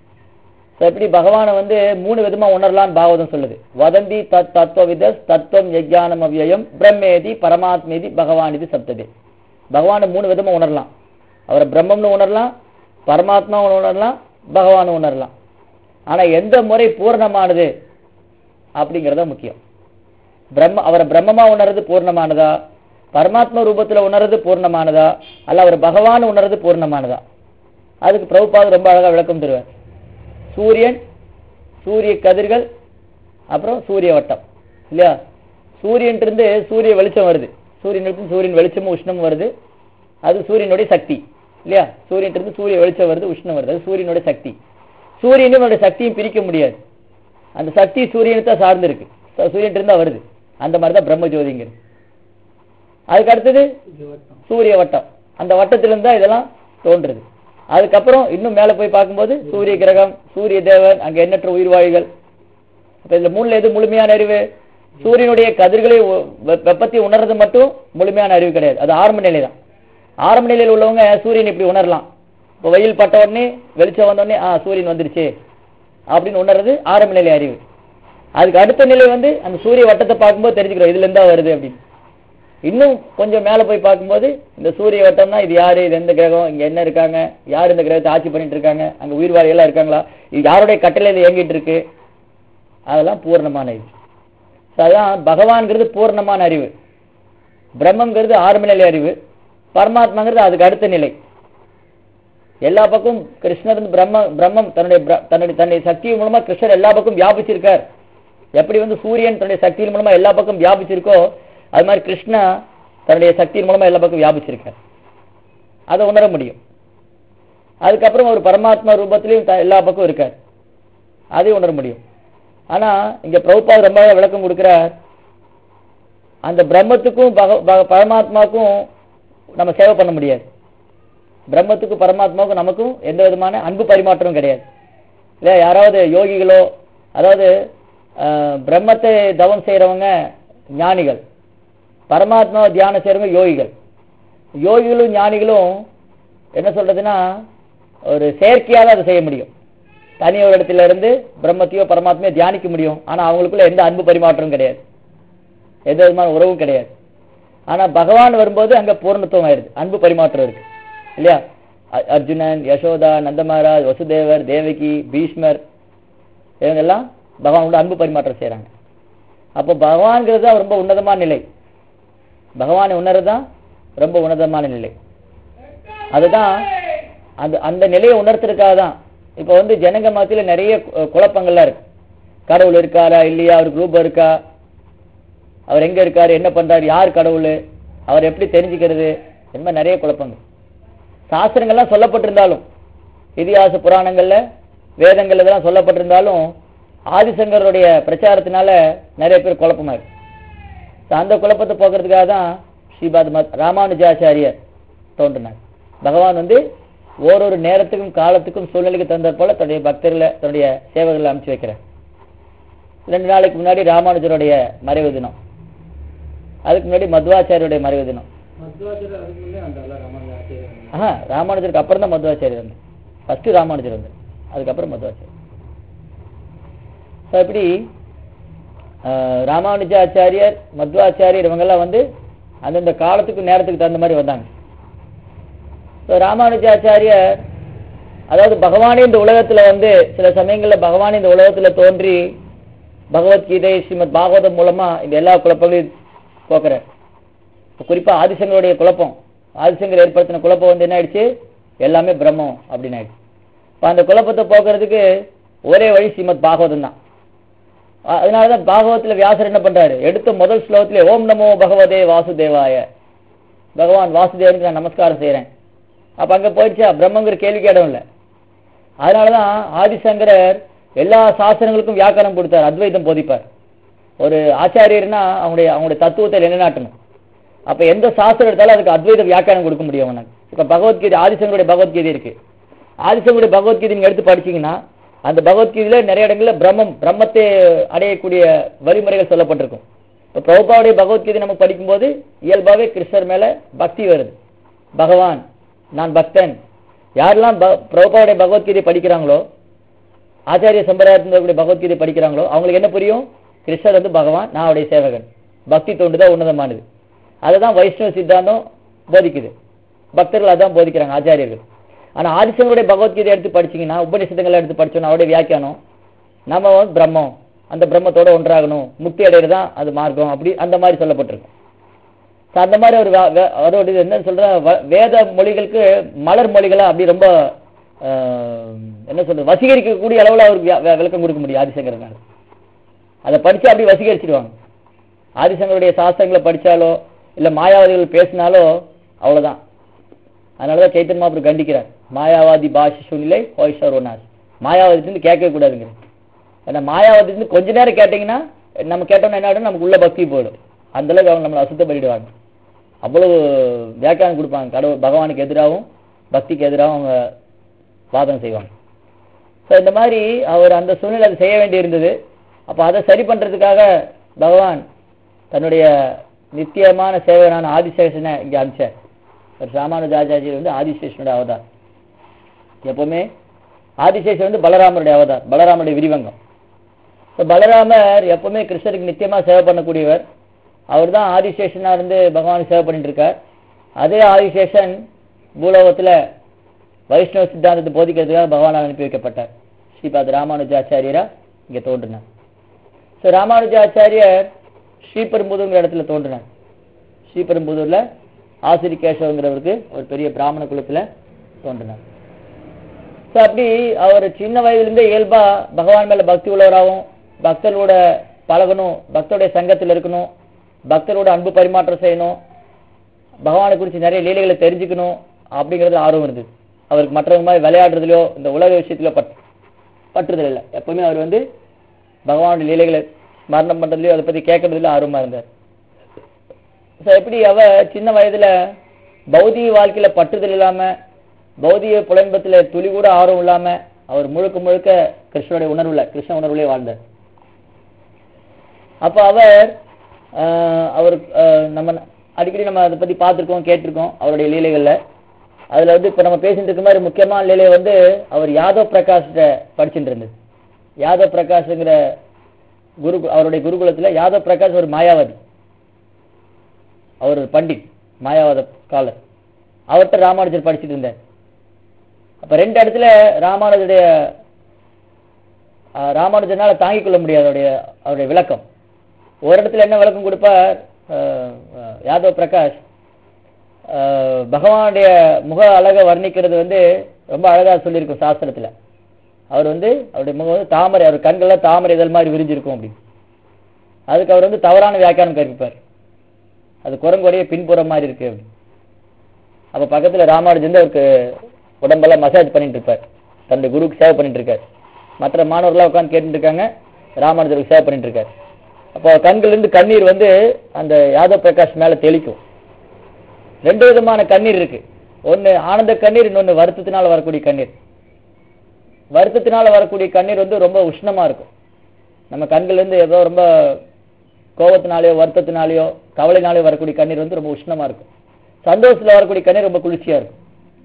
So, எப்படி பகவானை வந்து மூணு விதமா உணரலாம்னு பாகவதம் சொல்லுது வதந்தி தத் தத்துவவித தத்துவம் யஜ்ஞானம் அவ்யயம் பிரம்மேதி பரமாத்மேதி பகவான் இது சப்ததே பகவானை மூணு விதமா உணரலாம் அவரை பிரம்மம்னு உணரலாம் பரமாத்மாவும் உணரலாம் பகவானும் உணரலாம் ஆனா எந்த முறை பூர்ணமானது அப்படிங்கறத முக்கியம் பிரம்ம அவரை பிரம்மமா உணர்றது பூர்ணமானதா பரமாத்மா ரூபத்துல உணர்றது பூர்ணமானதா அல்ல அவர் பகவான் உணர்றது பூர்ணமானதா அதுக்கு பிரபுபாத் ரொம்ப அழகா விளக்கம் தருவார் சூரியன் சூரிய கதிர்கள் அப்புறம் சூரிய வட்டம் இல்லையா சூரியன் இருந்து சூரிய வெளிச்சம் வருது சூரியனுக்கு சூரியன் வெளிச்சமும் உஷ்ணமும் வருது அது சூரியனுடைய சக்தி இல்லையா சூரியன் இருந்து சூரிய வெளிச்சம் வருது உஷ்ணம் வருது அது சூரியனுடைய சக்தி சூரியனும் அவருடைய சக்தியும் பிரிக்க முடியாது அந்த சக்தி சூரியனை தான் சார்ந்து இருக்கு சூரியன் இருந்தா வருது அந்த மாதிரி தான் பிரம்ம ஜோதிங்கிறது அதுக்கு அடுத்தது ஜீவத்தான். சூரிய வட்டம் அந்த வட்டத்திலிருந்து தான் இதெல்லாம் தோன்றுது அதுக்கப்புறம் இன்னும் மேல போய் பார்க்கும்போது சூரிய கிரகம் சூரிய தேவன் அங்க எண்ணற்ற உயிர்வாழிகள் அப்ப இதுல மூணுல எது முழுமையான அறிவு சூரியனுடைய கதிர்களை உ- வெ- வெப்பத்தை உணர்றது மட்டும் முழுமையான அறிவு கிடையாது அது ஆரம்ப நிலை தான் ஆரம்ப நிலையில் உள்ளவங்க சூரியன் இப்படி உணரலாம் இப்போ வெயில் பட்ட உடனே வெளிச்சம் வந்த உடனே ஆ சூரியன் வந்துருச்சு அப்படின்னு உணர்றது ஆரம்ப நிலை அறிவு அதுக்கு அடுத்த நிலை வந்து அந்த சூரிய வட்டத்தை பார்க்கும்போது தெரிஞ்சுக்கிறோம் இதுல இருந்தா வருது அப்படின்னு இன்னும் கொஞ்சம் மேல போய் பார்க்கும்போது இந்த சூரிய வட்டம்னா இது யாரு இது எந்த கிரகம் இங்க என்ன இருக்காங்க யார் இந்த கிரகத்தை ஆட்சி பண்ணிட்டு இருக்காங்க அங்க உயிர்வாழி எல்லாம் இருக்காங்களா இது யாருடைய கட்டளையில இயங்கிட்டு இருக்கு அதெல்லாம் பூர்ணமான இது So, அதான் பகவான்ங்கிறது பூர்ணமான அறிவு பிரம்மங்கிறது ஆரம்ப நிலை அறிவு பரமாத்மாங்கிறது அதுக்கு அடுத்த நிலை எல்லா பக்கம் கிருஷ்ணர் வந்து பிரம்ம பிரம்மம் தன்னுடைய பிர- தன்னுடைய தன்னுடைய சக்தி மூலமா கிருஷ்ணர் எல்லா பக்கம் வியாபிச்சிருக்கார் எப்படி வந்து சூரியன் தன்னுடைய சக்தியின் மூலமா எல்லா பக்கம் வியாபிச்சிருக்கோ அது மாதிரி கிருஷ்ணா தன்னுடைய சக்தியின் மூலமா எல்லா பக்கம் வியாபிச்சிருக்கார் அதை உணர முடியும் அதுக்கப்புறம் ஒரு பரமாத்மா ரூபத்திலையும் த- எல்லா பக்கம் இருக்கார் அதையும் உணர முடியும் ஆனா இங்க பிரபுபாத் ரொம்ப அழகா விளக்கம் கொடுக்கிறார் அந்த பிரம்மத்துக்கும் பக- பக- பரமாத்மாவுக்கும் நம்ம சேவை பண்ண முடியாது பிரம்மத்துக்கும் பரமாத்மாவுக்கும் நமக்கும் எந்த விதமான அன்பு பரிமாற்றமும் கிடையாது இல்ல யாராவது யோகிகளோ அதாவது ஆஹ், பிரம்மத்தை தவம் செய்யறவங்க ஞானிகள் பரமாத்மாவை தியானம் செய்யறவங்க யோகிகள் யோகிகளும் ஞானிகளும் என்ன சொல்றதுன்னா ஒரு செயற்கையாக அதை செய்ய முடியும் தனி ஒரு இடத்துல இருந்து பிரம்மத்தையோ பரமாத்மையோ தியானிக்க முடியும் ஆனா அவங்களுக்குள்ள எந்த அன்பு பரிமாற்றமும் கிடையாது எந்த விதமான உறவும் கிடையாது ஆனா பகவான் வரும்போது அங்க பூர்ணத்துவம் ஆயிருது அன்பு பரிமாற்றம் இருக்கு இல்லையா அ- அர்ஜுனன் யசோதா நந்தமகாராஜ் வசுதேவர் தேவகி பீஷ்மர் இவங்கெல்லாம் பகவானோட அன்பு பரிமாற்றம் செய்றாங்க அப்போ பகவான்கிறது தான் ரொம்ப உன்னதமான நிலை பகவானை உணர்றது தான் ரொம்ப உன்னதமான நிலை அதுதான் அந்த அந்த நிலையை உணர்த்துறதுக்காக தான் இப்போ வந்து ஜனங்க மத்தியில நிறைய கு- குழப்பங்கள்லாம் இருக்கு கடவுள் இருக்காரா இல்லையா அவருக்கு ரூபம் இருக்கா அவர் எங்க இருக்காரு என்ன பண்றாரு யார் கடவுள் அவர் எப்படி தெரிஞ்சுக்கிறது இந்த மாதிரி நிறைய குழப்பங்கள் சாஸ்திரங்கள்லாம் சொல்லப்பட்டிருந்தாலும் இதிகாச புராணங்கள்ல வேதங்கள்ல இதெல்லாம் சொல்லப்பட்டிருந்தாலும் ஆதிசங்கருடைய பிரச்சாரத்தினால நிறைய பேர் குழப்பமா இருக்கு So, அந்த குழப்பத்தை போக்குறதுக்காக தான் ஸ்ரீபாத் மத் ராமானுஜாச்சாரியர் தோன்றினார் பகவான் வந்து ஓரொரு நேரத்துக்கும் காலத்துக்கும் சூழ்நிலைக்கு தகுந்த போல தன்னுடைய பக்தர்களை தன்னுடைய சேவைகளை அனுப்பிச்சு வைக்கிறார் ரெண்டு நாளைக்கு முன்னாடி ராமானுஜருடைய மறைவு தினம் அதுக்கு முன்னாடி மத்வாச்சாரியுடைய மறைவு தினம் மத்வாச்சாரியர் அதுக்கு முன்னே வந்தார்ல ராமானுஜ ஆச்சாரியர் ஆஹா ராமானுஜருக்கு அப்புறம் தான் மத்வாச்சாரியர் வந்து ஃபர்ஸ்ட் ராமானுஜர் வந்து அதுக்கப்புறம் மத்வாச்சாரியர் ஸோ இப்படி ஆஹ், ராமானுஜாச்சாரியர் மத்வாச்சாரியர் இவங்கெல்லாம் வந்து அந்தந்த காலத்துக்கு நேரத்துக்கு தகுந்த மாதிரி வந்தாங்க ஸோ ராமானுஜாச்சாரியர் அதாவது பகவானே இந்த உலகத்துல வந்து சில சமயங்கள்ல பகவானே இந்த உலகத்துல தோன்றி பகவத்கீதை ஸ்ரீமத் பாகவதம் மூலமா இந்த எல்லா குழப்பங்களையும் போக்குறார் இப்ப குறிப்பா ஆதிசங்கருடைய குழப்பம் ஆதிசங்கர் ஏற்படுத்தின குழப்பம் வந்து என்ன ஆயிடுச்சு எல்லாமே பிரம்மம் அப்படின்னு ஆயிடுச்சு இப்ப அந்த குழப்பத்தை போக்குறதுக்கு ஒரே வழி ஸ்ரீமத் பாகவதம் தான் அ- அதனாலதான் பாகவத்துல வியாசர் என்ன பண்றாரு எடுத்த முதல் ஸ்லோகத்திலே ஓம் நமோ பகவதே வாசுதேவாய பகவான் வாசுதேவனுக்கு நான் நமஸ்காரம் செய்றேன் அப்ப அங்க போயிடுச்சா பிரம்மங்கிற கேள்விக்கு இடம் இல்லை அதனாலதான் ஆதிசங்கரர் எல்லா சாஸ்திரங்களுக்கும் வியாக்கரணம் கொடுத்தார் அத்வைதம் போதிப்பார் ஒரு ஆச்சாரியர்னா அவங்களுடைய அவங்களுடைய தத்துவத்தை நிலைநாட்டணும் அப்ப எந்த சாஸ்திரம் எடுத்தாலும் அதுக்கு அத்வைத வியாக்கியானம் கொடுக்க முடியும் அவனுக்கு இப்ப பகவத்கீதை ஆதிசங்கருடைய பகவத்கீதை இருக்கு ஆதிசங்கருடைய பகவத்கீதை நீங்க எடுத்து படிச்சீங்கன்னா அந்த பகவத்கீதையில நிறைய இடங்கள்ல பிரம்மம் பிரம்மத்தை அடையக்கூடிய வழிமுறைகள் சொல்லப்பட்டிருக்கும் இப்ப பிரபுபாவுடைய பகவத்கீதை நம்ம படிக்கும்போது இயல்பாவே கிருஷ்ணர் மேல பக்தி வருது பகவான் நான் பக்தன் யாரெல்லாம் ப- பிரபுபாவுடைய பகவத்கீதை படிக்கிறாங்களோ ஆச்சாரிய சம்பிரதாயத்தில் இருக்கக்கூடிய பகவத்கீதை படிக்கிறாங்களோ அவங்களுக்கு என்ன புரியும் கிருஷ்ணர் வந்து பகவான் நான் அவருடைய சேவகன் பக்தி தொண்டுதான் உன்னதமானது அதுதான் வைஷ்ணவ சித்தாந்தம் போதிக்குது பக்தர்கள் அதான் போதிக்கிறாங்க ஆச்சாரியர்கள் ஆனா ஆதிசங்கருடைய பகவத்கீதை எடுத்து படிச்சீங்கன்னா உபநிஷதங்களை எடுத்து படிச்சோம்னா அவருடைய வியாக்கியானம் நம்ம வந்து பிரம்மம் அந்த பிரம்மத்தோட ஒன்றாகணும் முக்தி அடைகிறது தான் அது மார்க்கம் அப்படி அந்த மாதிரி சொல்லப்பட்டிருக்கும் So, அந்த மாதிரி ஒரு வே- வே- அதோட இது என்ன சொல்ற வ- வேத மொழிகளுக்கு மலர் மொழிகளா அப்படி ரொம்ப ஆஹ், என்ன சொல்றது வசீகரிக்கக்கூடிய அளவுல அவர் வியா- வே- விளக்கம் கொடுக்க முடியும் ஆதிசங்கரனால அதை படிச்சு அப்படி வசீகரிச்சிடுவாங்க ஆதிசங்கருடைய சாஸ்திரங்களை படிச்சாலோ இல்ல மாயாவாதிகள் பேசினாலோ அவ்வளவுதான் அதனாலதான் சைத்தன் மாபுரம் கண்டிக்கிறார் மாயாவாதி பாஷை சூழ்நிலை ஹோய் சர்வநாஸ் மாயாவாதிட்டு கேட்கவே கூடாதுங்க ஏன்னா மாயாவதிலிருந்து கொஞ்ச நேரம் கேட்டீங்கன்னா நம்ம கேட்டோம்னா என்ன ஆயிடும் நமக்கு உள்ள பக்தி போயிடும் அந்த அளவுக்கு அவங்க நம்மளை அசுத்தம் பண்ணிடுவாங்க அவ்வளவு வியாக்கியானம் கொடுப்பாங்க கடவுள் பகவானுக்கு எதிராகவும் பக்திக்கு எதிராகவும் அவங்க வாதம் செய்வாங்க ஸோ இந்த மாதிரி அவர் அந்த சூழ்நிலை அதை செய்ய வேண்டி இருந்தது அப்போ அதை சரி பண்றதுக்காக பகவான் தன்னுடைய நித்தியமான சேவகனான ஆதிசேஷனை இங்க அனுப்பிச்சார் ஒரு ராமானுஜாச்சாரியர் வந்து ஆதிசேஷனுடைய அவதார் எப்பவுமே ஆதிசேஷன் வந்து பலராமருடைய அவதார் பலராமருடைய விரிவங்கம் இப்போ பலராமர் எப்பவுமே கிருஷ்ணருக்கு நித்தியமா சேவை பண்ணக்கூடியவர் அவர் தான் ஆதிசேஷனா இருந்து பகவான் சேவை பண்ணிட்டு இருக்கார் அதே ஆதிசேஷன் பூலோகத்துல வைஷ்ணவ சித்தாந்தத்தை போதிக்கிறதுக்காக பகவானால் அனுப்பி வைக்கப்பட்டார் ஸ்ரீபாத் ராமானுஜாச்சாரியரா இங்க தோன்றினார் ஸோ ராமானுஜாச்சாரியர் ஸ்ரீபெரும்புதூர்ங்கிற இடத்துல தோன்றினார் ஸ்ரீபெரும்புதூர்ல ஆசிரிகேசவங்கிறவருக்கு ஒரு பெரிய பிராமண குலத்துல தோன்றினார் ஸோ அப்படி அவர் சின்ன வயதிலிருந்தே இயல்பா பகவான் மேல பக்தி உள்ளவராகவும் பக்தர்களோட பழகணும் பக்தருடைய சங்கத்தில் இருக்கணும் பக்தரோட அன்பு பரிமாற்றம் செய்யணும் பகவானை குறித்து நிறைய லீலைகளை தெரிஞ்சுக்கணும் அப்படிங்கிறது ஆர்வம் இருந்தது அவருக்கு மற்றவங்க மாதிரி விளையாடுறதுலையோ இந்த உலக விஷயத்திலோ பட் பற்றுதல் இல்லை எப்பவுமே அவர் வந்து பகவானுடைய லீலைகளை ஸ்மரணம் பண்றதுலயோ அதை பத்தி கேட்கறதுல ஆர்வமா இருந்தார் ஸோ எப்படி அவ சின்ன வயதுல பௌதிக வாழ்க்கையில பற்றுதல் இல்லாம பௌதிக புலன்பத்துல துளி கூட ஆர்வம் இல்லாம அவர் முழுக்க முழுக்க கிருஷ்ணனுடைய உணர்வுல கிருஷ்ண உணர்வுலே வாழ்ந்தார் அப்ப அவர் ஆஹ், அவர் ஆஹ், நம்ம அடிக்கடி நம்ம அதை பத்தி பார்த்திருக்கோம் கேட்டிருக்கோம் அவருடைய லீலைகள்ல அதுல வந்து இப்ப நம்ம பேசிட்டு இருக்க மாதிரி முக்கியமான லீலை வந்து அவர் யாதவ் பிரகாஷ் படிச்சுட்டு இருந்தது யாதவ் பிரகாஷ்ங்கிற குரு அவருடைய குருகுலத்துல யாதவ் பிரகாஷ் ஒரு மாயாவாதி அவர் ஒரு பண்டிட் மாயாவாத காலர் அவர்கிட்ட ராமானுஜர் படிச்சுட்டு இருந்தார் அப்ப ரெண்டு இடத்துல ராமானுஜருடைய ஆஹ், ராமானுஜனால தாங்கிக் கொள்ள முடியாது அவருடைய அவருடைய விளக்கம் ஒரு இடத்துல என்ன விளக்கம் கொடுப்பார் ஆஹ், ஆஹ், யாதவ் பிரகாஷ் ஆஹ், பகவானுடைய முக அழகை வர்ணிக்கிறது வந்து ரொம்ப அழகா சொல்லியிருக்கும் சாஸ்திரத்துல அவர் வந்து அவருடைய முகம் வந்து தாமரை அவர் கண்கள்ல தாமரை இதழ் மாதிரி விரிஞ்சிருக்கும் அப்படின்னு அதுக்கு அவர் வந்து தவறான வியாக்கியானம் கற்பிப்பார் அது குரங்குடைய பின்புறம் மாதிரி இருக்கு அப்படின்னு அப்ப பக்கத்துல ராமானுஜன் வந்து அவருக்கு உடம்பெல்லாம் மசாஜ் பண்ணிட்டு இருப்பார் தன்னுடைய குருவுக்கு சேவை பண்ணிட்டு இருக்கார் மற்ற மாணவர்களாம் உட்கார்ந்து கேட்டுட்டு இருக்காங்க ராமானுஜருக்கு சேவை பண்ணிட்டு இருக்கார் அப்போ கண்கள்ல இருந்து கண்ணீர் வந்து அந்த யாதவ் பிரகாஷ் மேல தெளிக்கும் ரெண்டு விதமான கண்ணீர் இருக்கு ஒன்னு ஆனந்த கண்ணீர் இன்னொன்னு வருத்தத்தினால வரக்கூடிய கண்ணீர் வருத்தத்தினால வரக்கூடிய கண்ணீர் வந்து ரொம்ப உஷ்ணமா இருக்கும் நம்ம கண்கள்ல இருந்து ஏதோ ரொம்ப கோபத்தினாலேயோ வருத்தத்தினாலேயோ கவலைனாலேயோ வரக்கூடிய கண்ணீர் வந்து ரொம்ப உஷ்ணமா இருக்கும் சந்தோஷத்துல வரக்கூடிய கண்ணீர் ரொம்ப குளிர்ச்சியா இருக்கும்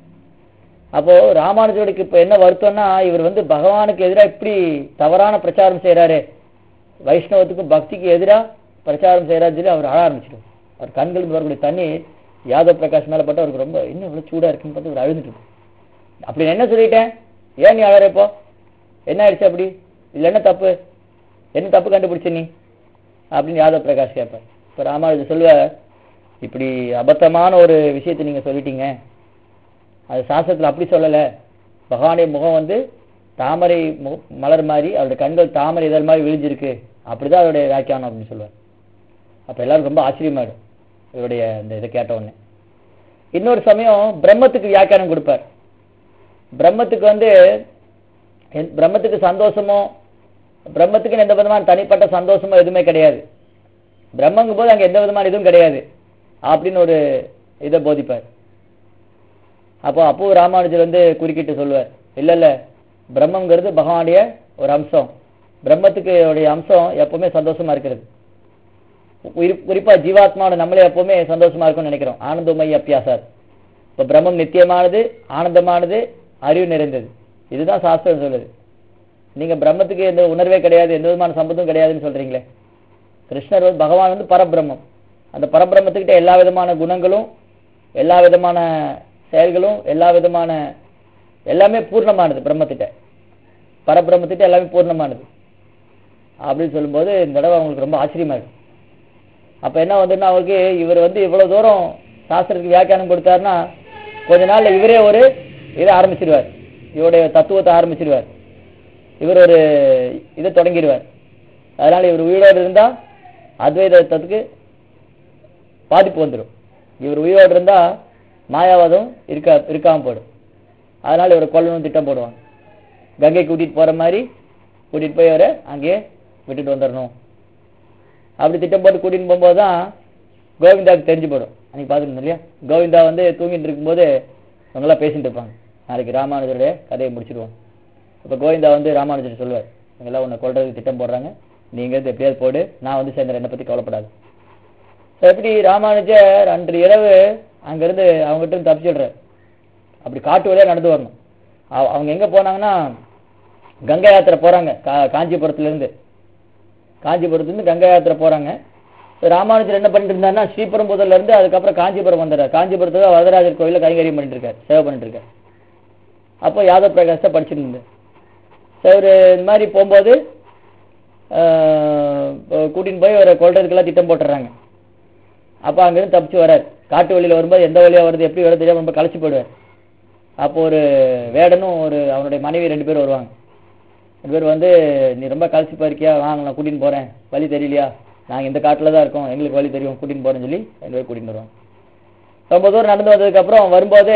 அப்போ ராமானுஜருக்கு இப்ப என்ன வருத்தம்னா இவர் வந்து பகவானுக்கு எதிரா இப்படி தவறான பிரச்சாரம் செய்யறாரு வைஷ்ணவத்துக்கும் பக்திக்கு எதிரா பிரச்சாரம் செய்யறாரு சொல்லி அவர் அழ ஆரம்பிச்சிடும் அவர் கண்கள் இருந்து வரக்கூடிய தண்ணீர் யாதவ் பிரகாஷ் மேல பட்டு அவருக்கு ரொம்ப இன்னும் இவ்வளவு சூடா இருக்குன்னு பார்த்து அவர் அழுதுட்டு இருக்கும். அப்படி நான் என்ன சொல்லிட்டேன் ஏன் நீ அழற இப்போ என்ன ஆயிடுச்சு அப்படி இதுல என்ன தப்பு என்ன தப்பு கண்டுபிடிச்ச நீ அப்படின்னு யாதவ் பிரகாஷ் கேட்பார் இப்ப ராமானுஜர் சொல்லுவார் இப்படி அபத்தமான ஒரு விஷயத்தை நீங்க சொல்லிட்டீங்க அது சாஸ்திரத்துல அப்படி சொல்லல பகவானுடைய முகம் வந்து தாமரை மு- மலர் மாதிரி அவருடைய கண்கள் தாமரை இதழ் மாதிரி விழிஞ்சிருக்கு அப்படிதான் அவருடைய வியாக்கியானம் அப்படின்னு சொல்லுவார் அப்ப எல்லாரும் ரொம்ப ஆச்சரியமாயிடும் இவருடைய இந்த இதை கேட்ட உடனே இன்னொரு சமயம் பிரம்மத்துக்கு வியாக்கியானம் கொடுப்பார் பிரம்மத்துக்கு வந்து எந்த- பிரம்மத்துக்கு சந்தோஷமோ பிரம்மத்துக்கு எந்த விதமான தனிப்பட்ட சந்தோஷமோ எதுவுமே கிடையாது பிரம்மங்கும் போது அங்க எந்த விதமான இதுவும் கிடையாது அப்படின்னு ஒரு இதை போதிப்பார் அப்போ அப்போ ராமானுஜர் வந்து குறுக்கிட்டு சொல்லுவார் இல்ல இல்ல பிரம்மங்கிறது பகவானுடைய ஒரு அம்சம் பிரம்மத்துக்கு உடைய அம்சம் எப்பவுமே சந்தோஷமா இருக்கிறது குறி- குறிப்பா ஜீவாத்மாவோட நம்மளே எப்பவுமே சந்தோஷமா இருக்கும்னு நினைக்கிறோம் ஆனந்தமய அப்பியாசார் இப்ப பிரம்மம் நித்தியமானது ஆனந்தமானது அறிவு நிறைந்தது இதுதான் சாஸ்திரம் சொல்லுது நீங்க பிரம்மத்துக்கு எந்த உணர்வே கிடையாது எந்த விதமான சம்பந்தமும் கிடையாதுன்னு சொல்றீங்களே கிருஷ்ணர் வந்து பகவான் வந்து பரபிரம்மம் அந்த பரபிரம்மத்துக்கிட்ட எல்லா விதமான குணங்களும் எல்லா விதமான செயல்களும் எல்லா விதமான எல்லாமே பூர்ணமானது பிரம்மத்திட்ட பரபிரம்மத்திட்ட எல்லாமே பூர்ணமானது அப்படின்னு சொல்லும்போது இந்த தடவை அவங்களுக்கு ரொம்ப ஆச்சரியமா இருக்கு அப்ப என்ன வந்துன்னா அவருக்கு இவர் வந்து இவ்வளவு தூரம் சாஸ்திரத்துக்கு வியாக்கியானம் கொடுத்தாருன்னா கொஞ்ச நாள்ல இவரே ஒரு இதை ஆரம்பிச்சிருவார் இவருடைய தத்துவத்தை ஆரம்பிச்சிருவார் இவர் ஒரு இதை தொடங்கிடுவார் அதனால இவர் உயிரோடு இருந்தா அத்வைதத்துக்கு பாதிப்பு வந்துடும் இவர் உயிரோடு இருந்தா மாயாவாதம் இருக்க இருக்காம போயிடும் அதனால இவரை கொல்லணும் திட்டம் போடுவாங்க கங்கை கூட்டிட்டு போற மாதிரி கூட்டிட்டு போய் அவரை அங்கேயே விட்டுட்டு வந்துடணும் அப்படி திட்டம் போட்டு கூட்டிட்டு போகும்போது தான் கோவிந்தாவுக்கு தெரிஞ்சு போயிடும் அன்னைக்கு பார்த்துருந்தோம் இல்லையா கோவிந்தா வந்து தூங்கிட்டு இருக்கும்போது அவங்களாம் பேசிட்டு இருப்பாங்க நாளைக்கு ராமானுஜருடைய கதையை முடிச்சிடுவோம் அப்ப கோவிந்தா வந்து ராமானுஜர் சொல்லுவார் இவங்கெல்லாம் உன்னை கொல்றதுக்கு திட்டம் போடுறாங்க நீங்க வந்து எப்படியாவது போடு நான் வந்து சேர்ந்துறேன் என்னை பத்தி கவலைப்படாது So, எப்படி ராமானுஜர் அன்று இரவு அங்கிருந்து அவங்ககிட்ட இருந்து தப்பிச்சிடுறாரு அப்படி காட்டு வழியா நடந்து வரணும் அவ- அவங்க எங்க போனாங்கன்னா கங்கை யாத்திரை போறாங்க கா- காஞ்சிபுரத்துல இருந்து காஞ்சிபுரத்துல இருந்து கங்கை யாத்திரை போறாங்க So, ராமானுஜர் என்ன பண்ணிட்டு இருந்தாருன்னா ஸ்ரீபெரும்புதூர்ல இருந்து அதுக்கப்புறம் காஞ்சிபுரம் வந்துடுறாரு காஞ்சிபுரத்துல வரதராஜர் கோயில்ல கைங்கரியம் பண்ணிட்டு இருக்காரு சேவை பண்ணிட்டு இருக்காரு அப்போ யாதவ் பிரகாஷ் தான் படிச்சுட்டு இருந்தார் So, இவரு இந்த மாதிரி போகும்போது ஆஹ், கூட்டின்னு போய் அவரை கொல்றதுக்கெல்லாம் திட்டம் போட்டுறாங்க அப்ப அங்கிருந்து தப்பிச்சு வரார் காட்டு வழியில வரும்போது எந்த வழியா வருது எப்படி வருது தெரியாம ரொம்ப களைச்சு போயிடுவார் அப்போ ஒரு வேடனும் ஒரு அவனுடைய மனைவி ரெண்டு பேரும் வருவாங்க ரெண்டு பேர் வந்து நீ ரொம்ப களைச்சு போயிருக்கியா வாங்க நான் கூட்டின்னு போறேன் வழி தெரியலையா நாங்க இந்த காட்டுல தான் இருக்கோம் எங்களுக்கு வழி தெரியும் கூட்டின்னு போறேன்னு சொல்லி ரெண்டு பேர் கூட்டின்னு வருவாங்க ரொம்ப தூரம் நடந்து வந்ததுக்கு அப்புறம் வரும்போது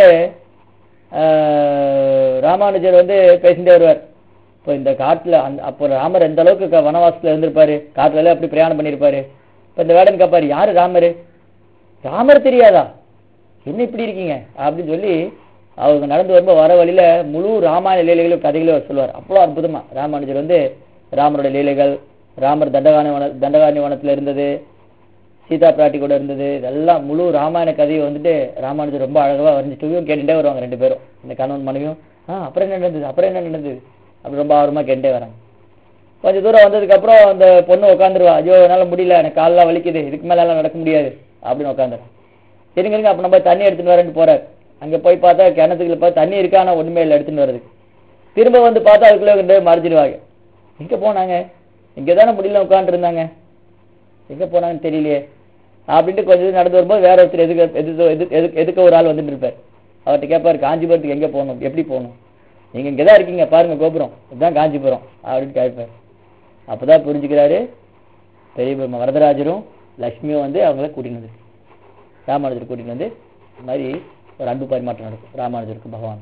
ஆஹ், ராமானுஜர் வந்து பேசிட்டே வருவார் இப்போ இந்த காட்டுல அந்த அப்போ ராமர் எந்த அளவுக்கு க- வனவாசத்துல இருந்திருப்பாரு காட்டுல எல்லாம் எப்படி பிரயாணம் பண்ணியிருப்பாரு இப்போ இந்த வேடன் கேட்பாரு யாரு ராமரு ராமர் தெரியாதா என்ன இப்படி இருக்கீங்க அப்படின்னு சொல்லி அவங்க நடந்து வரும்போது வர வழியில முழு ராமாயண லீலைகளும் கதைகளும் அவர் சொல்லுவார் அவ்வளோ அற்புதமா ராமானுஜர் வந்து ராமருடைய லீலைகள் ராமர் தண்டகாணி வன தண்டகாணி வனத்துல இருந்தது சீதா பிராட்டி கூட இருந்தது இதெல்லாம் முழு ராமாயண கதையை வந்துட்டு ராமானுஜர் ரொம்ப அழகா வரைஞ்சிட்டு கேட்டுட்டே வருவாங்க ரெண்டு பேரும் இந்த கணவன் மனைவியும் ஆ அப்புறம் என்ன நடந்தது அப்புறம் என்ன நடந்தது அப்படி ரொம்ப ஆர்வமா கேட்டுட்டே வராங்க கொஞ்ச தூரம் வந்ததுக்கு அப்புறம் அந்த பொண்ணு உட்காந்துருவா ஐயோ என்னால முடியல எனக்கு காலெல்லாம் வலிக்குது இதுக்கு மேல எல்லாம் நடக்க முடியாது அப்படின்னு உட்காந்துறேன் சரிங்க இருங்க அப்ப நம்ம தண்ணி எடுத்துட்டு வரேன்னு போறாரு அங்க போய் பார்த்தா கிணத்துக்குள்ள பார்த்து தண்ணி இருக்கா ஆனா ஒண்ணுமே இல்லை எடுத்துட்டு வர்றதுக்கு திரும்ப வந்து பார்த்தா அதுக்குள்ள கொண்டு போய் மறைச்சிடுவாங்க எங்க போனாங்க இங்க தானே முடியல உட்காந்துட்டு இருந்தாங்க எங்க போனாங்கன்னு தெரியலையே அப்படின்ட்டு கொஞ்சம் தூரம் நடந்து வரும்போது வேற ஒருத்தர் எதுக்கு எதுக்கு எதுக்கு எதுக்கு எதுக்கு ஒரு ஆள் வந்துட்டு இருப்பார் அவர்கிட்ட கேட்பாரு காஞ்சிபுரத்துக்கு எங்க போகணும் எப்படி போகணும் நீங்க இங்க தான் இருக்கீங்க பாருங்க கோபுரம் இதுதான் காஞ்சிபுரம் அப்படின்னு கேட்பார் அப்பதான் புரிஞ்சுக்கிறாரு பெரிய பெருமா வரதராஜரும் லட்சுமியும் வந்து அவங்கள கூட்டிட்டு வந்து ராமானுஜர் கூட்டிட்டு வந்து இந்த மாதிரி ஒரு அன்பு பரிமாற்றம் நடக்கும் ராமானுஜருக்கு பகவான்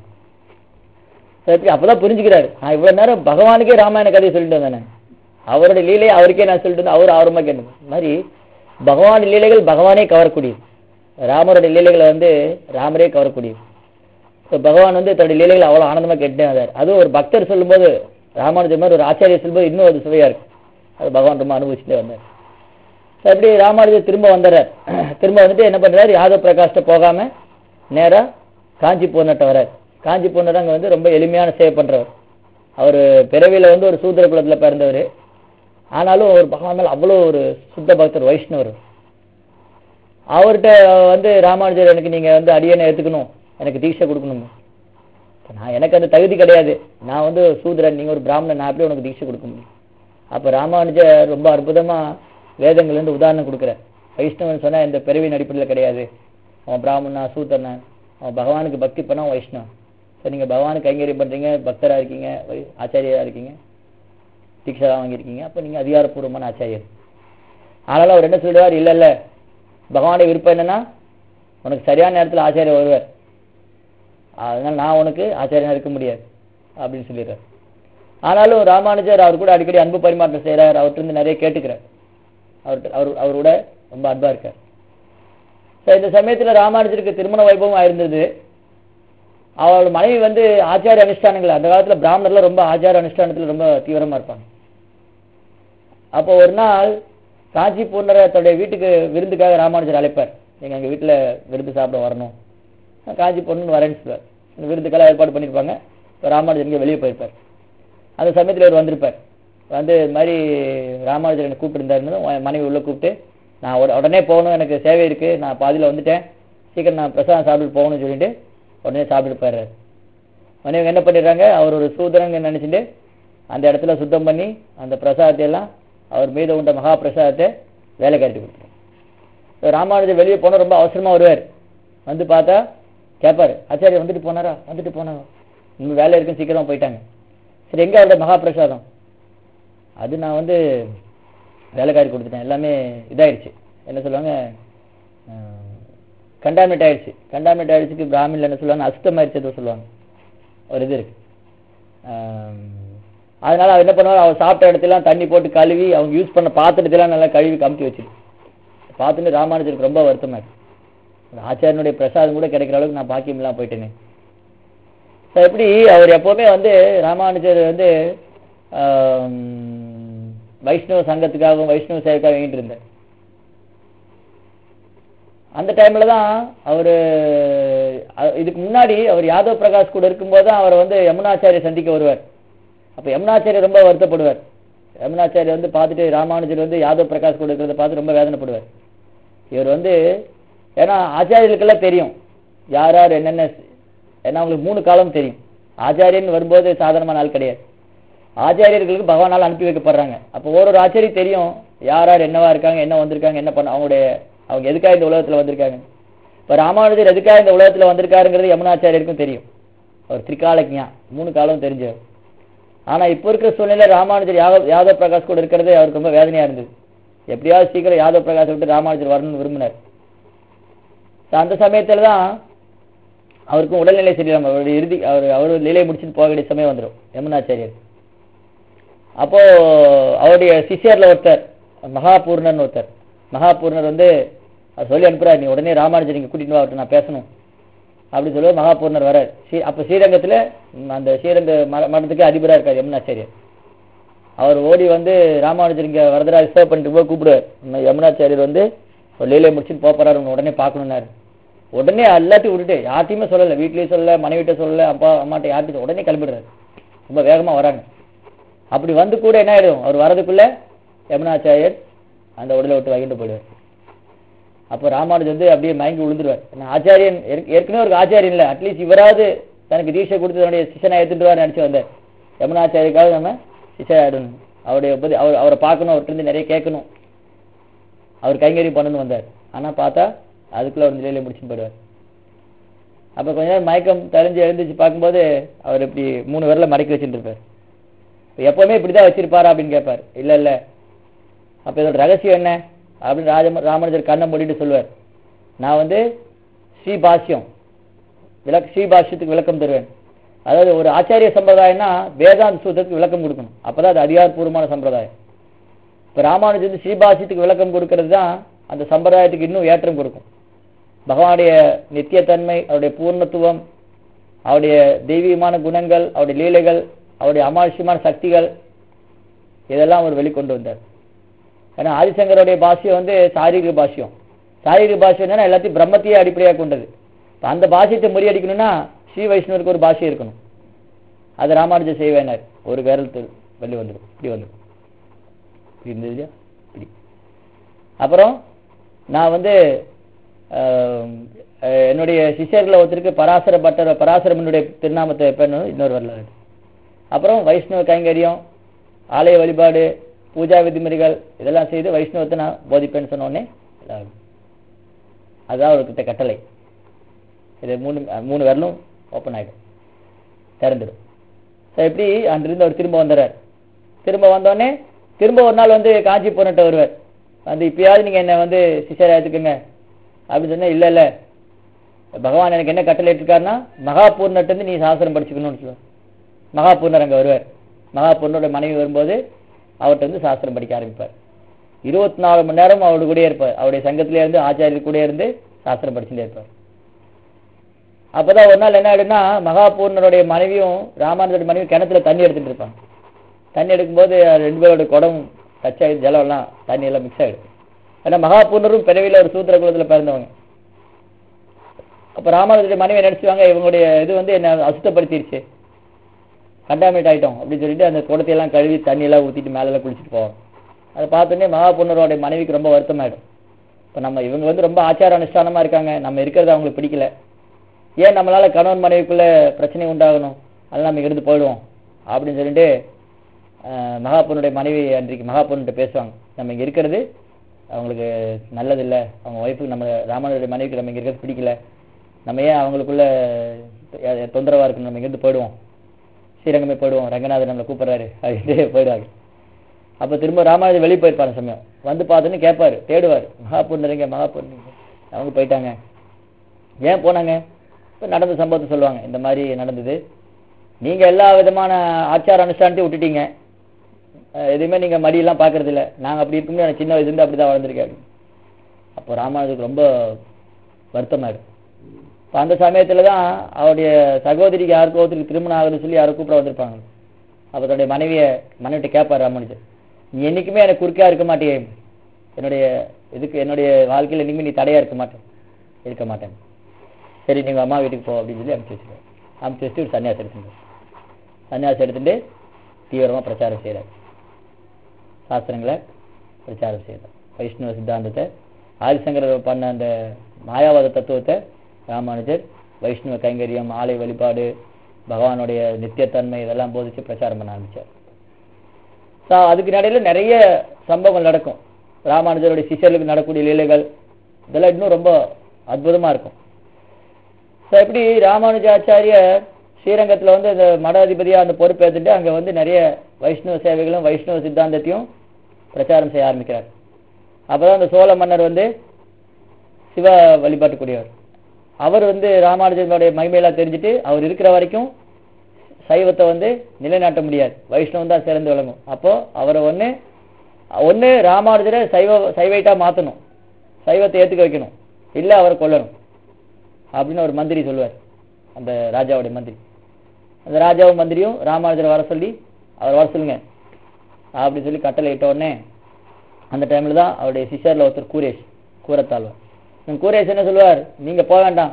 சரி அப்பதான் புரிஞ்சுக்கிறாரு நான் இவ்வளவு நேரம் பகவானுக்கே ராமாயண கதையை சொல்லிட்டு வந்தேன் நான். அவருடைய லீலையை அவருக்கே நான் சொல்லிட்டு வந்தேன் அவர் ஆர்வமா கேட்டது இந்த மாதிரி பகவான் லீலைகள் பகவானே கவரக்கூடியது ராமருடைய லீலைகளை வந்து ராமரே கவரக்கூடியது So, பகவான் வந்து தன்னுடைய லீலைகளை அவ்வளவு ஆனந்தமா கேட்டே வந்தார் அதுவும் ஒரு பக்தர் சொல்லும்போது ராமானுஜர் மாதிரி ஒரு ஆச்சாரியர் சொல்லும்போது இன்னும் அது சுவையா இருக்கு அது பகவான் ரொம்ப அனுபவிச்சுட்டே வந்தார் So, அப்படி ராமானுஜர் திரும்ப வந்துடுறார் திரும்ப வந்துட்டு என்ன பண்றாரு யாதவ் பிரகாஷ்ட போகாம நேரா காஞ்சி பூர்ணட்ட வரார் காஞ்சி பூர்ணர் அங்க வந்து ரொம்ப எளிமையான சேவை பண்றவர் அவர் பிறவியில வந்து ஒரு சூத்திர குலத்துல பிறந்தவர் ஆனாலும் ஒரு பகவான் மேல அவ்வளோ ஒரு சுத்த பக்தர் வைஷ்ணவர் அவர்கிட்ட வந்து ராமானுஜர் எனக்கு நீங்க வந்து அடியனை எடுத்துக்கணும் எனக்கு தீட்சை கொடுக்கணும் நான் எனக்கு அந்த தகுதி கிடையாது நான் வந்து சூத்திரன் நீங்க ஒரு பிராமணன் நான் எப்படி உனக்கு தீட்சை கொடுக்க முடியும் அப்ப ராமானுஜர் ரொம்ப அற்புதமா வேதங்கள்ல இருந்து உதாரணம் கொடுக்குறார் வைஷ்ணவன் சொன்னா இந்த பிறவியின் அடிப்படையில் கிடையாது அவன் பிராமணா சூத்திரனா அவன் பகவானுக்கு பக்தி பண்ணா அவன் வைஷ்ணவன் சரி நீங்க பகவானுக்கு கைங்கரியம் பண்றீங்க பக்தரா இருக்கீங்க வை- ஆச்சாரியரா இருக்கீங்க தீட்சை வாங்கியிருக்கீங்க அப்ப நீங்க அதிகாரப்பூர்வமான ஆச்சாரியர் ஆனாலும் அவர் என்ன சொல்றார் இல்ல இல்ல பகவானுடைய விருப்பம் என்னன்னா உனக்கு சரியான நேரத்துல ஆச்சாரியர் வருவார் அதனால நான் உனக்கு ஆச்சாரியனா இருக்க முடியாது அப்படின்னு சொல்லிடுறார் ஆனாலும் ராமானுஜர் அவர் கூட அடிக்கடி அன்பு பரிமாற்றம் செய்றார் அவர்கிட்ட இருந்து நிறைய கேட்டுக்கிறார் அவர்கிட்ட அவர் அவரோட ரொம்ப அன்பா இருக்கார் So, இந்த சமயத்துல ராமானுஜருக்கு திருமண வைபவம் ஆயிருந்தது அவரோட மனைவி வந்து ஆச்சார அனுஷ்டானங்கள் அந்த காலத்துல பிராமணர்லாம் ரொம்ப ஆச்சார அனுஷ்டானத்துல ரொம்ப தீவிரமா இருப்பாங்க அப்போ ஒரு நாள் காஞ்சி பூர்ணரை தன்னுடைய வீட்டுக்கு விருந்துக்காக ராமானுஜர் அழைப்பார் நீங்க எங்க வீட்டுல விருந்து சாப்பிட வரணும் நான் காஞ்சி பூர்ணன் வரேன்னு சொல்லுவார் இந்த விருந்துக்கெல்லாம் ஏற்பாடு பண்ணியிருப்பாங்க இப்போ ராமானுஜர் இங்கே வெளியே போயிருப்பார் அந்த சமயத்துல இவர் வந்திருப்பார் வந்து இது மாதிரி ராமானுஜர் என்னை கூப்பிட்டுருந்தாருன்னு உன் மனைவி உள்ள கூப்பிட்டு நான் உட- உடனே போகணும் எனக்கு சேவை இருக்கு நான் பாதியில வந்துட்டேன் சீக்கிரம் நான் பிரசாதம் சாப்பிட்டு போகணும்னு சொல்லிட்டு உடனே சாப்பிட்டு போயிடுறாரு உடனே இவங்க என்ன பண்ணிடுறாங்க அவர் ஒரு சூதரங்க நினைச்சிட்டு அந்த இடத்துல சுத்தம் பண்ணி அந்த பிரசாதத்தை எல்லாம் அவர் மீது உண்ட மகா பிரசாதத்தை வேலை கட்டி கொடுத்துரு இப்ப ராமானுஜர் வெளியே போனா ரொம்ப அவசரமா வருவார் வந்து பார்த்தா கேட்பாரு ஆச்சாரியா வந்துட்டு போனாரா வந்துட்டு போனாரா இன்னும் வேலை இருக்குன்னு சீக்கிரமா போயிட்டாங்க சரி எங்க அவரோட மகா பிரசாதம் அது நான் வந்து வேலைக்காரி கொடுத்துட்டேன் எல்லாமே இதாயிடுச்சு என்ன சொல்லுவாங்க கண்டாமினேட் ஆயிடுச்சு கண்டாமினேட் ஆயிடுச்சுக்கு பிராமின்ல என்ன சொல்லுவாங்க அசுத்தம் ஆயிடுச்சு ஏதோ சொல்லுவாங்க ஒரு இது இருக்கு ஆம், அதனால அவர் என்ன பண்ணுவார் அவர் சாப்பிட்ட இடத்தெல்லாம் தண்ணி போட்டு கழுவி அவங்க யூஸ் பண்ண பாத்திரத்தெல்லாம் நல்லா கழுவி கமுத்தி வச்சிரு பார்த்துட்டு ராமானுஜருக்கு ரொம்ப வருத்தமா இருக்கு அந்த ஆச்சாரியனுடைய பிரசாதம் கூட கிடைக்கிற அளவுக்கு நான் பாக்கியம் இல்லாம போயிட்டேனே So, எப்படி அவர் எப்பவுமே வந்து ராமானுஜர் வந்து ஆம், வைஷ்ணவ சங்கத்துக்காகவும் வைஷ்ணவ சேவைக்காக வேண்டிட்டு இருந்தார் அந்த டைம்ல தான் அவரு அ- இதுக்கு முன்னாடி அவர் யாதவ் பிரகாஷ் கூட இருக்கும்போது தான் அவரை வந்து யமுனாச்சாரிய சந்திக்க வருவார் அப்ப யமுனாச்சாரியர் ரொம்ப வருத்தப்படுவார் யமுனாச்சாரியர் வந்து பார்த்துட்டு ராமானுஜர் வந்து யாதவ் பிரகாஷ் கூட இருக்கிறத பார்த்து ரொம்ப வேதனைப்படுவார் இவர் வந்து ஏன்னா ஆச்சாரியர்களுக்கெல்லாம் தெரியும் யார் யார் என்னென்ன ஏன்னா அவங்களுக்கு மூணு காலம் தெரியும் ஆச்சாரியன் வரும்போது சாதாரணமான ஆள் கிடையாது ஆச்சாரியர்களுக்கு பகவானால் அனுப்பி வைக்கப்படுறாங்க அப்போ ஒரு ஒரு ஆச்சாரி தெரியும் யார் யார் என்னவா இருக்காங்க என்ன வந்திருக்காங்க என்ன பண்ண அவங்களுடைய அவங்க எதுக்காக இந்த உலகத்துல வந்திருக்காங்க இப்ப ராமானுஜர் எதுக்காக இந்த உலகத்துல வந்திருக்காருங்கிறது யமுனாச்சாரியருக்கும் தெரியும் அவர் திரிகாலஜ்ஞா மூணு காலம் தெரிஞ்சவர் ஆனா இப்ப இருக்கிற சூழ்நிலை ராமானுஜர் யாதவ் யாதவ் பிரகாஷ் கூட இருக்கிறது அவருக்கு ரொம்ப வேதனையா இருந்தது எப்படியாவது சீக்கிரம் யாதவ் பிரகாஷ் விட்டு ராமானுஜர் வரணும்னு விரும்பினார் So, அந்த சமயத்துல தான் அவருக்கும் உடல்நிலை சரியில்லாம அவருடைய இறுதி அவர் அவர் லீலை முடிச்சுட்டு போக வேண்டிய சமயம் வந்துடும் யமுனாச்சாரியர் அப்போ அவருடைய சிஷ்யர்ல ஒருத்தர் மகாபூர்ணன் ஒருத்தர் மகாபூர்ணர் வந்து அவர் சொல்லி அனுப்புறாரு நீ உடனே ராமானுஜர் இங்க கூட்டிட்டு வா அவர்கிட்ட நான் பேசணும் அப்படி சொல்லுவது மகாபூர்ணர் வரார் ஸ்ரீ அப்ப ஸ்ரீரங்கத்துல ம், அந்த ஸ்ரீரங்க மட- மடத்துக்கு அதிபரா இருக்கார் யமுனாச்சாரியர் அவர் ஓடி வந்து ராமானுஜர் இங்க வரதரா ரிசர்வ் பண்ணிட்டு போய் கூப்பிடுவார் இந்த யமுனாச்சாரியர் வந்து ஒரு லீலை முடிச்சுட்டு போப் போறாரு உன்னை உடனே பார்க்கணும்னாரு உடனே எல்லாத்தையும் விட்டுட்டு யார்ட்டையுமே சொல்லல வீட்லயும் சொல்லல மனைவிட்ட சொல்லல அப்பா அம்மாட்ட யார்கிட்ட உடனே கிளம்பிடுறாரு ரொம்ப வேகமா வராங்க அப்படி வந்து கூட என்ன ஆயிடும் அவர் வரதுக்குள்ள யமுனாச்சாரியர் அந்த உடலை விட்டு வகிட்டு போயிடுவார் அப்போ ராமானுஜர் வந்து அப்படியே மயங்கி விழுந்துருவார் ஏன்னா ஆச்சாரியன் ஏற்க- ஏற்கனவே ஒரு ஆச்சாரியன் இல்லை அட்லீஸ்ட் இவராவது தனக்கு தீட்சை கொடுத்து தன்னுடைய சிஷனை எடுத்துட்டு நினைச்சு வந்தார் யமுனாச்சாரிக்காக நம்ம சிஷை ஆயிடணும் அவருடைய உபதி அவர் அவரை பார்க்கணும் அவர்கிட்ட இருந்து நிறைய கேட்கணும் அவர் கைங்கரியம் பண்ணணும்னு வந்தார் ஆனா பார்த்தா அதுக்குள்ள ஒரு நிலையில முடிச்சுட்டு போயிடுவார் அப்ப கொஞ்ச நேரம் மயக்கம் தெளிஞ்சு எழுந்துச்சு பார்க்கும்போது அவர் இப்படி மூணு விரல மடக்கி வச்சுட்டு இருப்பார் இப்ப எப்பவுமே இப்படிதான் வச்சிருப்பாரா அப்படின்னு கேட்பார் இல்ல இல்ல அப்ப இதோட ரகசியம் என்ன அப்படின்னு ராஜ ராமானுஜர் கண்ணை மூடிட்டு சொல்லுவார் நான் வந்து ஸ்ரீபாஷ்யம் விளக் ஸ்ரீபாஷ்யத்துக்கு விளக்கம் தருவேன் அதாவது ஒரு ஆச்சாரிய சம்பிரதாயம்னா வேதாந்த சூத்திரத்துக்கு விளக்கம் கொடுக்கணும் அப்பதான் அது அதிகாரப்பூர்வமான சம்பிரதாயம் இப்ப ராமானுஜர் வந்து ஸ்ரீபாஷ்யத்துக்கு விளக்கம் கொடுக்கிறது தான் அந்த சம்பிரதாயத்துக்கு இன்னும் ஏற்றம் கொடுக்கும் பகவானுடைய நித்தியத்தன்மை அவருடைய பூர்ணத்துவம் அவருடைய தெய்வீகமான குணங்கள் அவருடைய லீலைகள் அவருடைய அமானுஷ்யமான சக்திகள் இதெல்லாம் அவர் வெளிக்கொண்டு வந்தார் ஏன்னா ஆதிசங்கருடைய பாஷ்யம் வந்து சாரீரிக பாஷ்யம் சாரீரிக பாஷ்யம் என்னன்னா எல்லாத்தையும் பிரம்மத்தையே அடிப்படையாக கொண்டது இப்ப அந்த பாஷ்யத்தை முறியடிக்கணும்னா ஸ்ரீ வைஷ்ணவருக்கு ஒரு பாஷ்யம் இருக்கணும் அது ராமானுஜர் செய்வேனார் ஒரு விரல் வெளியே வந்துடும் இப்படி வந்துடும் இப்படி இருந்தது இல்லையா? இப்படி அப்புறம் நான் வந்து ஆஹ், அஹ், என்னுடைய சிஷ்யர்களை ஒருத்தருக்கு பராசர பட்டர் பராசரமனுடைய திருநாமத்தை வைப்பேன்னு இன்னொரு வரலாறு அப்புறம் வைஷ்ணவ கைங்கரியம் ஆலய வழிபாடு பூஜா விதிமுறைகள் இதெல்லாம் செய்து வைஷ்ணவத்தை நான் போதிப்பேன்னு சொன்ன உடனே இதாகும். அதுதான் அவர்கிட்ட கட்டளை இது மூணு மூணு விரலும் ஓப்பன் ஆகிடும் திறந்துடும் ஸோ எப்படி அங்கிருந்து அவர் திரும்ப வந்துடுறார் திரும்ப வந்தோடனே திரும்ப ஒரு நாள் வந்து காஞ்சிபுரம்ட்ட வருவார் வந்து இப்பயாவது நீங்க என்ன வந்து சிஷ்யரா எடுத்துக்கோங்க அப்படின்னு சொன்னா இல்ல இல்ல பகவான் எனக்கு என்ன கட்டளை இட்டிருக்காருன்னா மகாபூர்ணட்டு இருந்து நீ சாஸ்திரம் படிச்சுக்கணும்னு சொல்லுவார் மகாபூர்ணர் அங்க வருவார் மகாபூர்ணரோட மனைவி வரும்போது அவர்கிட்ட வந்து சாஸ்திரம் படிக்க ஆரம்பிப்பார் இருபத்தி நாலு மணி நேரம் அவரோட கூடயே இருப்பார் அவருடைய சங்கத்திலே இருந்து ஆச்சாரியர் கூட இருந்து சாஸ்திரம் படிச்சுட்டே இருப்பார் அப்பதான் ஒரு நாள் என்ன ஆயிடுன்னா மகாபூர்ணருடைய மனைவியும் ராமானுஜருடைய மனைவியும் கிணத்துல தண்ணி எடுத்துட்டு இருப்பாங்க தண்ணி எடுக்கும்போது ரெண்டு பேரோட குடம் டச் ஆகி ஜலம் எல்லாம் தண்ணி எல்லாம் மிக்ஸ் ஆயிடும் ஏன்னா மகாபூர்ணரும் பிறவியில ஒரு சூத்திர குலத்துல பிறந்தவங்க அப்ப ராமானுஜருடைய மனைவி நினைச்சுவாங்க இவங்களுடைய இது வந்து என்ன அசுத்தப்படுத்திருச்சு கண்டாமினேட் ஆயிட்டோம் அப்படின்னு சொல்லிட்டு அந்த குடத்தை எல்லாம் கழுவி தண்ணி எல்லாம் ஊத்திட்டு மேல எல்லாம் குளிச்சுட்டு போவாங்க அதை பார்த்தோன்னே மகாபூர்ணரோட மனைவிக்கு ரொம்ப வருத்தமாயிடும் இப்ப நம்ம இவங்க வந்து ரொம்ப ஆச்சார அனுஷ்டானமா இருக்காங்க நம்ம இருக்கிறது அவங்களுக்கு பிடிக்கல ஏன் நம்மளால கணவன் மனைவிக்குள்ள பிரச்சனை உண்டாகணும் அதெல்லாம் நம்ம இருந்து போயிடுவோம் அப்படின்னு சொல்லிட்டு ஆஹ், மகாபூர்ணனுடைய மனைவி அன்றைக்கு மகாபூர்ணிட்ட பேசுவாங்க நம்ம இங்க இருக்கிறது அவங்களுக்கு நல்லது இல்ல அவங்க ஒய்ஃபுக்கு நம்ம ராமனுடைய மனைவிக்கு நம்ம இங்க இருக்கிறது பிடிக்கல நம்ம ஏன் அவங்களுக்குள்ள அஹ், தொந்தரவா இருக்கணும் நம்ம இங்கிருந்து போயிடுவோம் ஸ்ரீரங்கமே போயிடுவோம் ரங்கநாதர் நம்மளை கூப்பிடுறாரு அப்படின்ட்டு போயிடுவாங்க அப்ப திரும்ப ராமானுஜர் வெளியே போயிருப்பாரு அந்த சமயம் வந்து பார்த்தோன்னு கேட்பாரு தேடுவார் மகாபூர்ணரிங்க மகாபூர்ணரிங்க அவங்க போயிட்டாங்க ஏன் போனாங்க இப்ப நடந்த சம்பவத்தை சொல்லுவாங்க இந்த மாதிரி நடந்தது நீங்க எல்லா விதமான ஆச்சார அனுஷ்டானத்தையும் விட்டுட்டீங்க அஹ் எதுவுமே நீங்க மடியெல்லாம் பாக்குறது இல்ல நாங்க அப்படி இருக்கும்போது எனக்கு சின்ன வயசுல இருந்து அப்படிதான் வளர்ந்துருக்கேன் அப்படின்னு. அப்போ ராமானுஜருக்கு ரொம்ப வருத்தமாயிடும் இப்ப அந்த சமயத்துல தான் அவருடைய சகோதரிக்கு யாருக்கோ ஒருத்தருக்கு திருமணம் ஆகுதுன்னு சொல்லி யாரும் கூப்பிட வந்திருப்பாங்க அப்ப தன்னுடைய மனைவிய மனைவிட்ட கேட்பார் ராமானுஜர் நீ என்னைக்குமே எனக்கு குறுக்கா இருக்க மாட்டியே என்னுடைய இதுக்கு என்னுடைய வாழ்க்கையில என்னைக்குமே நீ தடையா இருக்க மாட்டேன் இருக்க மாட்டேன் சரி நீங்க அம்மா வீட்டுக்கு போ அப்படின்னு சொல்லி அனுப்பிச்சு வச்சுருவார் அனுப்பிச்சு வச்சுட்டு ஒரு சன்னியாசம் எடுத்துட்டு சன்னியாசம் எடுத்துட்டு தீவிரமா பிரச்சாரம் செய்யறார் சாஸ்திரங்களை பிரச்சாரம் செய்யறார் வைஷ்ணவ சித்தாந்தத்தை ஆதிசங்கரர் பண்ண அந்த மாயாவாத தத்துவத்தை ராமானுஜர் வைஷ்ணவ கைங்கரியம் ஆலய வழிபாடு பகவானுடைய நித்தியத்தன்மை இதெல்லாம் போதிச்சு பிரச்சாரம் பண்ண ஆரம்பிச்சார் So, அதுக்கு நடையில நிறைய சம்பவங்கள் நடக்கும் ராமானுஜருடைய சிஷ்யர்களுக்கு நடக்கக்கூடிய லீலைகள் இதெல்லாம் இன்னும் ரொம்ப அற்புதமா இருக்கும் ஸோ எப்படி ராமானுஜாச்சாரியர் ஸ்ரீரங்கத்துல வந்து இந்த மட அதிபதியா அந்த பொறுப்பு ஏத்துட்டு அங்க வந்து நிறைய வைஷ்ணவ சேவைகளும் வைஷ்ணவ சித்தாந்தத்தையும் பிரச்சாரம் செய்ய ஆரம்பிக்கிறார் அப்பதான் அந்த சோழ மன்னர் வந்து சிவ வழிபாட்டுக்குரியவர் அவர் வந்து ராமானுஜனுடைய மகிமையெல்லாம் தெரிஞ்சுட்டு அவர் இருக்கிற வரைக்கும் சைவத்தை வந்து நிலைநாட்ட முடியாது வைஷ்ணவம் தான் சிறந்து விளங்கும் அப்போ அவரை ஒண்ணு ஒண்ணு ராமானுஜரை சைவ சைவைட்டா மாத்தணும் சைவத்தை ஏத்துக்க வைக்கணும் இல்ல அவரை கொல்லணும் அப்படின்னு ஒரு மந்திரி சொல்லுவார் அந்த ராஜாவுடைய மந்திரி அந்த ராஜாவும் மந்திரியும் ராமானுஜரை வர சொல்லி அவர் வர சொல்லுங்க அப்படி சொல்லி கட்டளை இட்ட உடனே அந்த டைம்ல தான் அவருடைய சிஷ்யர்ல ஒருத்தர் கூரேஷ் கூரத்தாழ்வார் இந்த கூரேஷ் என்ன சொல்லுவார் நீங்க போக வேண்டாம்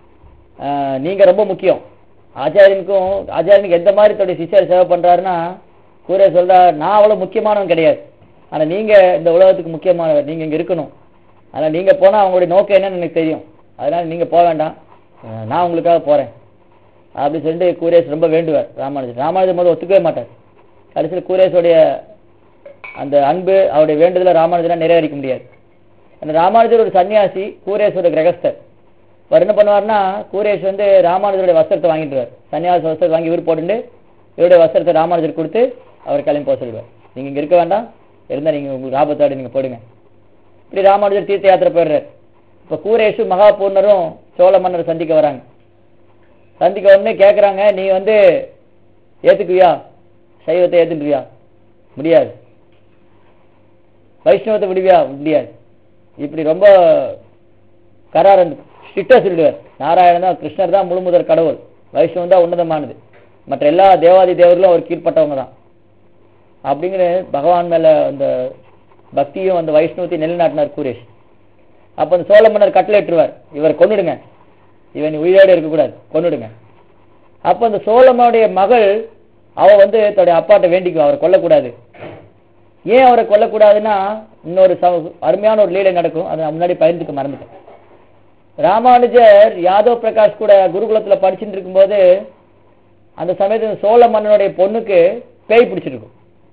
ஆஹ் நீங்க ரொம்ப முக்கியம் ஆச்சாரியனுக்கும் ஆச்சாரியனுக்கு எந்த மாதிரி தன்னுடைய சிஷ்யர் சேவை பண்றாருன்னா கூரேஷ் சொல்றார் நான் அவ்வளவு முக்கியமானவன் கிடையாது ஆனா நீங்க இந்த உலகத்துக்கு முக்கியமானவர் நீங்க இங்க இருக்கணும் அதனால நீங்க போனா அவங்களுடைய நோக்கம் என்னன்னு எனக்கு தெரியும் அதனால நீங்க போக வேண்டாம் அஹ் நான் உங்களுக்காக போறேன் அப்படி சொல்லிட்டு கூரேஷ் ரொம்ப வேண்டுவார் ராமானுஜர் ராமானுஜர் முதல்ல ஒத்துக்கவே மாட்டார் கடைசியில் கூரேஷோடைய அந்த அன்பு அவருடைய வேண்டுதலை ராமானுஜரால் நிறைவேறிக்க முடியாது அந்த ராமானுஜர் ஒரு சன்னியாசி கூரேஷோட கிரகஸ்தர் அவர் என்ன பண்ணுவார்னா கூரேஷ் வந்து ராமானுஜருடைய வஸ்திரத்தை வாங்கிட்டுருவார் சன்னியாச வஸ்திரத்தை வாங்கி இவர் போட்டுட்டு இவருடைய வஸ்திரத்தை ராமானுஜர் கொடுத்து அவர் கிளம்பி போக சொல்லிடுவார் நீங்க இங்க இருக்க வேண்டாம் இருந்தா நீங்க உங்களுக்கு ஆபத்தாடு நீங்க போடுங்க இப்படி ராமானுஜர் தீர்த்த யாத்திரை போயிடுறார் இப்ப கூரேஷு மகாபூர்ணரும் சோழ மன்னரை சந்திக்க வராங்க சந்திக்க உடனே கேக்குறாங்க நீ வந்து ஏத்துக்குவியா சைவத்தை ஏத்துக்குவியா முடியாது வைஷ்ணவத்தை விடுவியா முடியாது இப்படி ரொம்ப கரார் ஸ்ட்ரிக்டா சொல்லிடுவார் நாராயணன் தான் கிருஷ்ணர் தான் முழுமுதற் கடவுள் வைஷ்ணவம் தான் உன்னதமானது மற்ற எல்லா தேவாதி தேவர்களும் அவர் கீழ்ப்பட்டவங்க தான் அப்படிங்கிற பகவான் மேல அந்த பக்தியும் அந்த வைஷ்ணவத்தையும் நிலைநாட்டினார் கூரேஷ் அப்ப அந்த சோழ மன்னர் கட்டளையிட்டுருவார் இவர் கொன்னுடுங்க இவன் உயிரோடு இருக்கக்கூடாது கொன்னுடுங்க அப்ப அந்த சோழமனுடைய மகள் அவ வந்து தன்னுடைய அப்பாட்ட வேண்டிக்குவா அவரை கொல்லக்கூடாது ஏன் அவரை கொல்லக்கூடாதுன்னா இன்னொரு ச- அருமையான ஒரு லீலை நடக்கும் அதை நான் முன்னாடி பகிர்ந்துக்க மறந்துட்டேன் ராமானுஜர் யாதவ் பிரகாஷ் கூட குருகுலத்துல படிச்சுட்டு இருக்கும்போது அந்த சமயத்துல சோழ மன்னனுடைய பொண்ணுக்கு பேய் பிடிச்சிருக்கும்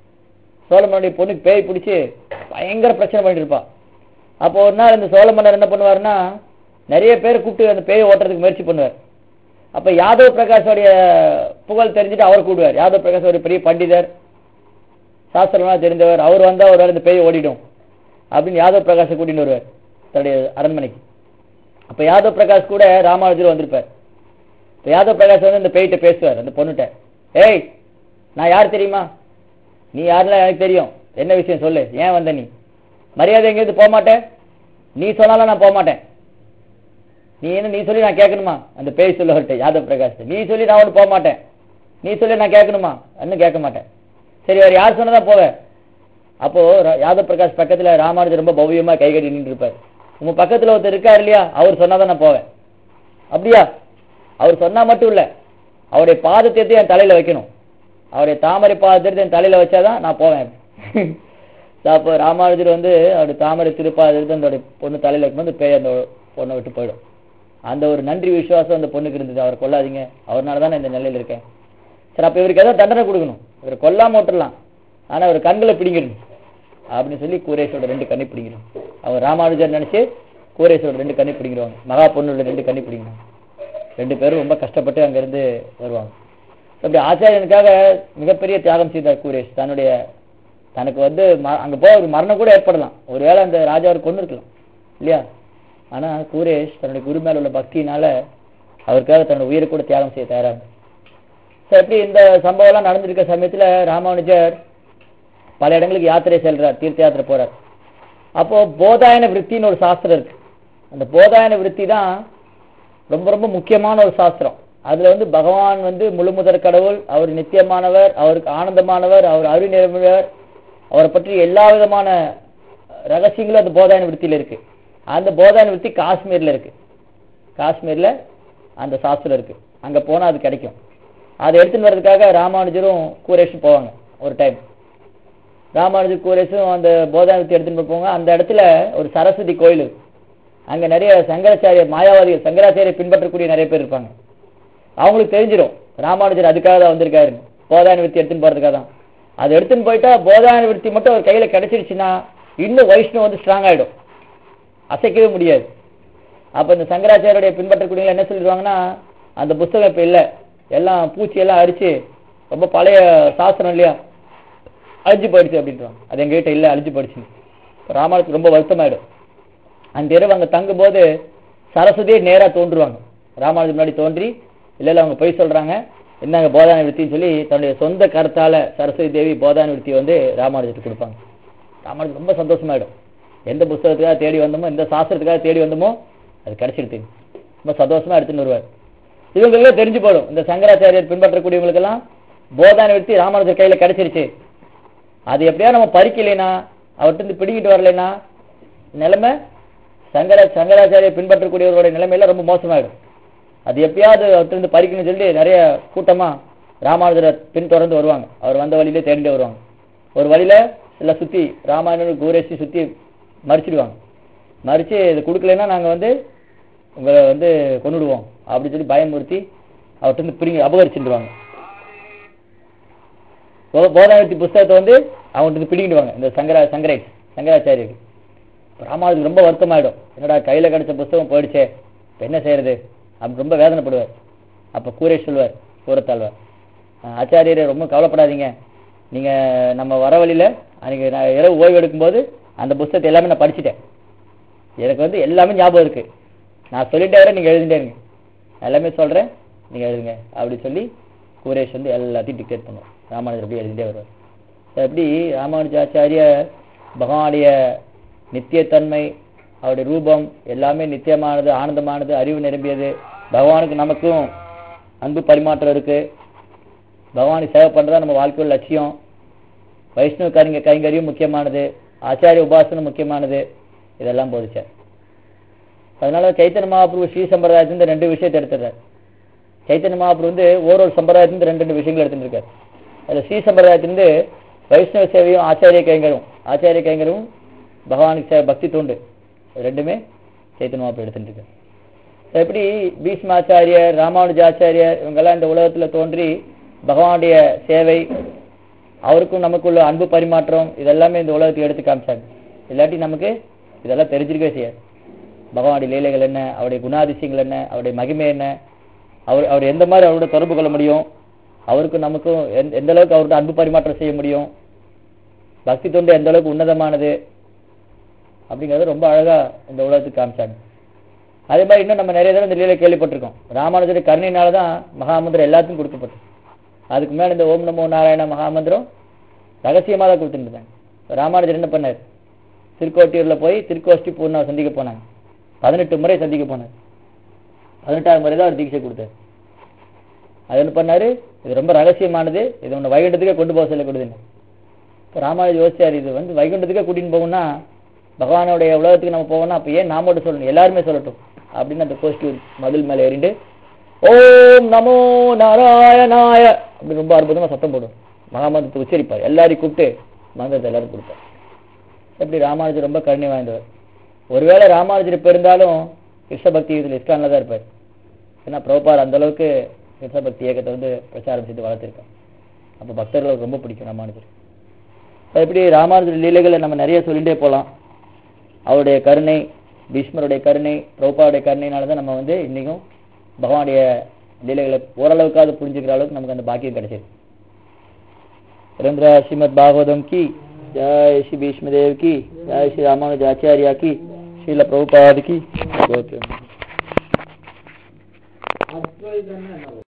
சோழ மன்னனுடைய பொண்ணுக்கு பேய் பிடிச்சு பயங்கர பிரச்சனை பண்ணிட்டு இருப்பா அப்போ ஒரு நாள் இந்த சோழ மன்னர் என்ன பண்ணுவாருன்னா நிறைய பேர் கூப்பிட்டு அந்த பேயை ஓட்டுறதுக்கு முயற்சி பண்ணுவார் அப்ப யாதவ் பிரகாஷோடைய புகழ் தெரிஞ்சுட்டு அவர் கூடுவார் யாதவ் பிரகாஷ் ஒரு பெரிய பண்டிதர் சாஸ்திரம்லாம் தெரிந்தவர் அவர் வந்தா ஒரு வேளை இந்த பேய் ஓடிடும் அப்படின்னு யாதவ் பிரகாஷை கூட்டிட்டு வருவார் தன்னுடைய அரண்மனைக்கு அப்ப யாதவ் பிரகாஷ் கூட ராமானுஜர் வந்திருப்பார் இப்ப யாதவ் பிரகாஷ் வந்து இந்த பேய்கிட்ட பேசுவார் அந்த பொண்ணுகிட்ட ஏய் நான் யார் தெரியுமா நீ யாருன்னு எனக்கு தெரியும் என்ன விஷயம் சொல்லு ஏன் வந்த நீ மரியாதை எங்கேருந்து போக மாட்டேன் நீ சொன்னாலும் நான் போக மாட்டேன் நீ என்ன நீ சொல்லி நான் கேட்கணுமா அந்த பேய் சொல்லவர்கிட்ட யாதவ் பிரகாஷ் நீ சொல்லி நான் ஒன்று போக மாட்டேன் நீ சொல்லி நான் கேட்கணுமா இன்னும் கேட்க மாட்டேன் சரி அவர் யார் சொன்னதா போவேன் அப்போ ர- யாதவ் பிரகாஷ் பக்கத்துல ராமானுஜர் ரொம்ப பவ்யமா கை கட்டி நின்று இருப்பார் உங்க பக்கத்துல ஒருத்தர் இருக்காரு இல்லையா அவர் சொன்னாதான் நான் போவேன் அப்படியா அவர் சொன்னா மட்டும் இல்ல அவருடைய பாதத்தை எடுத்து என் தலையில வைக்கணும் அவருடைய தாமரை பாதத்தை எடுத்து என் தலையில வச்சாதான் நான் போவேன் அப்போ ராமானுஜர் வந்து அவருடைய தாமரை திருப்பாதத்தை எடுத்து அந்த பொண்ணு தலையில வைக்கும்போது பேய் அந்த பொண்ணை விட்டு போயிடும் அந்த ஒரு நன்றி விசுவாசம் அந்த பொண்ணுக்கு இருந்தது அவர் கொல்லாதீங்க அவர்னால தான் நான் இந்த நிலையில இருக்கேன் சரி அப்ப இவருக்கு ஏதாவது தண்டனை கொடுக்கணும் இவர் கொல்லாம விட்டுறலாம் ஆனா அவர் கண்களை பிடிங்கிடணும் அப்படின்னு சொல்லி கூரேஷோட ரெண்டு கண்ணை பிடிங்கிடும் அவர் ராமானுஜர் நினைச்சு கூரேஷோட ரெண்டு கண்ணை பிடிங்கிடுவாங்க மகா பொண்ணோட ரெண்டு கண்ணை பிடிங்கிடுவாங்க ரெண்டு பேரும் ரொம்ப கஷ்டப்பட்டு அங்கிருந்து வருவாங்க அப்படி ஆச்சாரியனுக்காக மிகப்பெரிய தியாகம் செய்தார் கூரேஷ் தன்னுடைய தனக்கு வந்து ம- அங்க போய் ஒரு மரணம் கூட ஏற்படலாம் ஒருவேளை அந்த ராஜாவர் கொண்டு இருக்கலாம் இல்லையா ஆனா கூரேஷ் தன்னுடைய குரு மேல உள்ள பக்தியினால அவருக்காக தன்னோட உயிரை கூட தியாகம் செய்ய தயாரா இருந்தார். சரி எப்படி இந்த சம்பவம் எல்லாம் நடந்திருக்க சமயத்துல ராமானுஜர் பல இடங்களுக்கு யாத்திரை செல்றார் தீர்த்த யாத்திரை போறார் அப்போ போதாயன விருத்தின்னு ஒரு சாஸ்திரம் இருக்கு அந்த போதாயன விருத்தி தான் ரொம்ப ரொம்ப முக்கியமான ஒரு சாஸ்திரம் அதுல வந்து பகவான் வந்து முழுமுதற் கடவுள் அவர் நித்தியமானவர் அவருக்கு ஆனந்தமானவர் அவர் அருள் நிறைந்தவர் அவரை பற்றி எல்லா விதமான ரகசியங்களும் அந்த போதாயன விருத்தியில இருக்கு அந்த போதாயன விருத்தி காஷ்மீர்ல இருக்கு காஷ்மீர்ல அந்த சாஸ்திரம் இருக்கு அங்க போனா அது கிடைக்கும் அதை எடுத்துன்னு வர்றதுக்காக ராமானுஜரும் கூரேஷும் போவாங்க ஒரு டைம் ராமானுஜர் கூரேஷும் அந்த போதாயன விருத்தி எடுத்துன்னு போய் போவாங்க அந்த இடத்துல ஒரு சரஸ்வதி கோயில் இருக்கு அங்க நிறைய சங்கராச்சாரிய மாயாவாதிகள் சங்கராச்சாரிய பின்பற்றக்கூடிய நிறைய பேர் இருப்பாங்க அவங்களுக்கு தெரிஞ்சிடும் ராமானுஜர் அதுக்காக தான் வந்திருக்காரு போதாயன விருத்தி எடுத்துன்னு போறதுக்காக தான் அதை எடுத்துன்னு போயிட்டா போதாயன விருத்தி மட்டும் அவர் கையில கிடைச்சிருச்சுன்னா இன்னும் வைஷ்ணவம் வந்து ஸ்ட்ராங் ஆயிடும் அசைக்கவே முடியாது அப்ப இந்த சங்கராச்சாரியுடைய பின்பற்றக்கூடியவங்க என்ன சொல்லிடுவாங்கன்னா அந்த புஸ்தகம் இப்ப இல்ல எல்லாம் பூச்சி எல்லாம் அரிச்சு ரொம்ப பழைய சாஸ்திரம் இல்லையா அழிஞ்சு போயிடுச்சு அப்படின்றாங்க அது எங்க கிட்ட இல்ல அழிஞ்சு போயிடுச்சு ராமானுக்கு ரொம்ப வருத்தமாயிடும் அந்த இரவு அங்க தங்கும்போது சரஸ்வதியே நேரா தோன்றுவாங்க ராமானுஜர் முன்னாடி தோன்றி இல்ல இல்ல அவங்க பொய் சொல்றாங்க என்னங்க போதான விருத்தின்னு சொல்லி தன்னுடைய சொந்த கருத்தால சரஸ்வதி தேவி போதான விருத்தி வந்து ராமானுஜருக்கு கொடுப்பாங்க ராமானுஜர் ரொம்ப சந்தோஷமாயிடும் எந்த புஸ்தகத்துக்காக தேடி வந்தோமோ எந்த சாஸ்திரத்துக்காக தேடி வந்தோமோ அது கிடைச்சிடுது ரொம்ப சந்தோஷமா எடுத்துன்னு வருவார் இவங்களுக்கே தெரிஞ்சு போடும் இந்த சங்கராச்சாரியர் பின்பற்றக்கூடியவங்களுக்கெல்லாம் போதான விருத்தி ராமானுஜர் கையில கிடைச்சிருச்சு அது எப்படியா நம்ம பறிக்கலைனா அவர்கிட்ட இருந்து பிடிங்கிட்டு வரலைன்னா நிலைமை சங்கர சங்கராச்சாரிய பின்பற்றக்கூடியவர்களுடைய நிலைமையில ரொம்ப மோசமாயிடும் அது எப்பயாவது அவர்கிட்ட இருந்து பறிக்கணும்னு சொல்லி நிறைய கூட்டமா ராமானுஜரை பின்தொடர்ந்து வருவாங்க அவர் வந்த வழியிலே தேடிட்டு வருவாங்க ஒரு வழியில எல்லாம் சுத்தி ராமானுஜர் கூரேசி சுத்தி மறிச்சிடுவாங்க மறிச்சு இது கொடுக்கலைன்னா நாங்க வந்து உங்களை வந்து கொன்னுடுவோம் அப்படின்னு சொல்லி பயமுறுத்தி அவர்கிட்ட இருந்து பிரிங்க அபகரிச்சுடுவாங்க போதாயத்தி புஸ்தகத்தை வந்து அவங்கள்ட்ட இருந்து பிடிங்கிடுவாங்க இந்த சங்கரா சங்கரேட் சங்கராச்சாரியருக்கு இப்ப ராமானுஜருக்கு ரொம்ப வருத்தமாயிடும் என்னடா கையில கிடைச்ச புஸ்தகம் போயிடுச்சே இப்ப என்ன செய்யறது அப்படி ரொம்ப வேதனைப்படுவார் அப்ப கூரே சொல்வார் கூரத்தாழ்வார் "அஹ், ஆச்சாரியரே ரொம்ப கவலைப்படாதீங்க நீங்க நம்ம வர வழியில அன்னைக்கு நான் இரவு ஓய்வு எடுக்கும்போது அந்த புஸ்தகத்தை எல்லாமே நான் படிச்சுட்டேன் எனக்கு வந்து எல்லாமே ஞாபகம் இருக்கு நான் சொல்லிட்டே வரேன் நீங்க எழுதிட்டே இருங்க நான் எல்லாமே சொல்றேன் நீங்க எழுதுங்க அப்படி சொல்லி கூரேஷ் வந்து எல்லாத்தையும் டிக்டேட் பண்ணுவார் ராமானுஜர் அப்படியே எழுதிட்டே வருவார் So, எப்படி ராமானுஜாச்சாரிய பகவானுடைய நித்தியத்தன்மை அவருடைய ரூபம் எல்லாமே நித்தியமானது ஆனந்தமானது அறிவு நிரம்பியது பகவானுக்கு நமக்கும் அன்பு பரிமாற்றம் இருக்கு பகவானுக்கு சேவை பண்றதா நம்ம வாழ்க்கையோட லட்சியம் வைஷ்ணவ கைங்க கைங்கரியம் முக்கியமானது ஆச்சாரிய உபாசனம் முக்கியமானது இதெல்லாம் போதிச்சார் அதனால சைத்தன்ய மகாபிரபு ஸ்ரீ சம்பிரதாயத்திலிருந்து ரெண்டு விஷயத்தை எடுத்துறாரு சைத்தன்ய மகாபிரபு வந்து ஓரொரு சம்பிரதாயத்திலிருந்து ரெண்டு ரெண்டு விஷயங்கள் எடுத்துட்டு இருக்காரு அதுல ஸ்ரீ சம்பிரதாயத்திலிருந்து வைஷ்ணவ சேவையும் ஆச்சாரிய கைங்கரும் ஆச்சாரிய கைங்கரும் பகவானுக்கு சேவை பக்தி தூண்டு இது ரெண்டுமே சைத்தன்ய மகாபிரபு எடுத்துட்டு இருக்காரு எப்படி பீஷ்மாச்சாரியர் ராமானுஜாச்சாரியர் இவங்கெல்லாம் இந்த உலகத்துல தோன்றி பகவானுடைய சேவை அவருக்கும் நமக்குள்ள அன்பு பரிமாற்றம் இதெல்லாமே இந்த உலகத்துக்கு எடுத்து காமிச்சாங்க இல்லாட்டி நமக்கு இதெல்லாம் தெரிஞ்சிருக்கவே செய்யாது பகவானுடைய லீலைகள் என்ன அவருடைய குணாதிசயங்கள் என்ன அவருடைய மகிமை என்ன அவர் அவர் எந்த மாதிரி அவரோட தொடர்பு கொள்ள முடியும் அவருக்கும் நமக்கும் எந்த- எந்த அளவுக்கு அவரோட அன்பு பரிமாற்றம் செய்ய முடியும் பக்தி தொண்டு எந்த அளவுக்கு உன்னதமானது அப்படிங்கறத ரொம்ப அழகா இந்த உலகத்துக்கு காமிச்சாங்க அதே மாதிரி இன்னும் நம்ம நிறைய தடவை இந்த லீலை கேள்விப்பட்டிருக்கோம் ராமானுஜருடைய கருணையினால தான் மகாமந்திரம் எல்லாத்துக்கும் கொடுக்கப்பட்டது அதுக்கு மேல இந்த ஓம் நமோ நாராயண மகாமந்திரம் ரகசியமா தான் கொடுத்துட்டு இருந்தாங்க ராமானுஜர் என்ன பண்ணார் திருக்கோட்டியூர்ல போய் திருக்கோஷ்டி பூர்ணாவை சந்திக்க போனாங்க பதினெட்டு முறை சந்திக்க போனார் பதினெட்டாவது முறை தான் அவர் தீட்சை கொடுத்தார் அது என்ன பண்ணாரு இது ரொம்ப ரகசியமானது இது உன்னை வைகுண்டத்துக்கே கொண்டு போக சொல்லக்கூடாதுன்னு இப்போ ராமானுஜர் யோசிச்சார் இது வந்து வைகுண்டத்துக்கே கூட்டின்னு போகணும்னா பகவானுடைய உலகத்துக்கு நம்ம போகணும்னா அப்ப ஏன் நாம மட்டும் சொல்லணும் எல்லாருமே சொல்லட்டும் அப்படின்னு அந்த கோஷ்டி மதில் மேல ஏறிண்டு ஓம் நமோ நாராயணாய அப்படி ரொம்ப அற்புதமா சத்தம் போடும் மகாமந்திரத்தை உச்சரிப்பார் எல்லாரையும் கூப்பிட்டு மந்திரத்தை எல்லாரும் கொடுப்பார் எப்படி ராமானுஜர் ரொம்ப கருணை வாய்ந்தவர் ஒருவேளை ராமானுஜர் இப்ப இருந்தாலும் கிருஷ்ண பக்தி இதில் இஸ்கான்ல தான் இருப்பார் ஏன்னா பிரபுபார் அந்த அளவுக்கு கிருஷ்ண பக்தி இயக்கத்தை வந்து பிரச்சாரம் செய்து வளர்த்திருக்கார் அப்ப பக்தர்களுக்கு ரொம்ப பிடிக்கும் ராமானுஜர் அது எப்படி ராமானுஜர் லீலைகளை நம்ம நிறைய சொல்லிட்டே போலாம் அவருடைய கருணை பீஷ்மருடைய கருணை பிரபுபாவுடைய கருணையினால தான் நம்ம வந்து இன்னைக்கும் பகவானுடைய லீலைகளை ஓரளவுக்காவது புரிஞ்சுக்கிற அளவுக்கு நமக்கு அந்த பாக்கியம் கிடைச்சிருக்கு सुरेंद्र श्रीमद भागवतम की जय श्री भीष्मदेव की जय श्री रामानुजाचार्य की श्रील प्रभुपाद की அத்வைதம்னா என்ன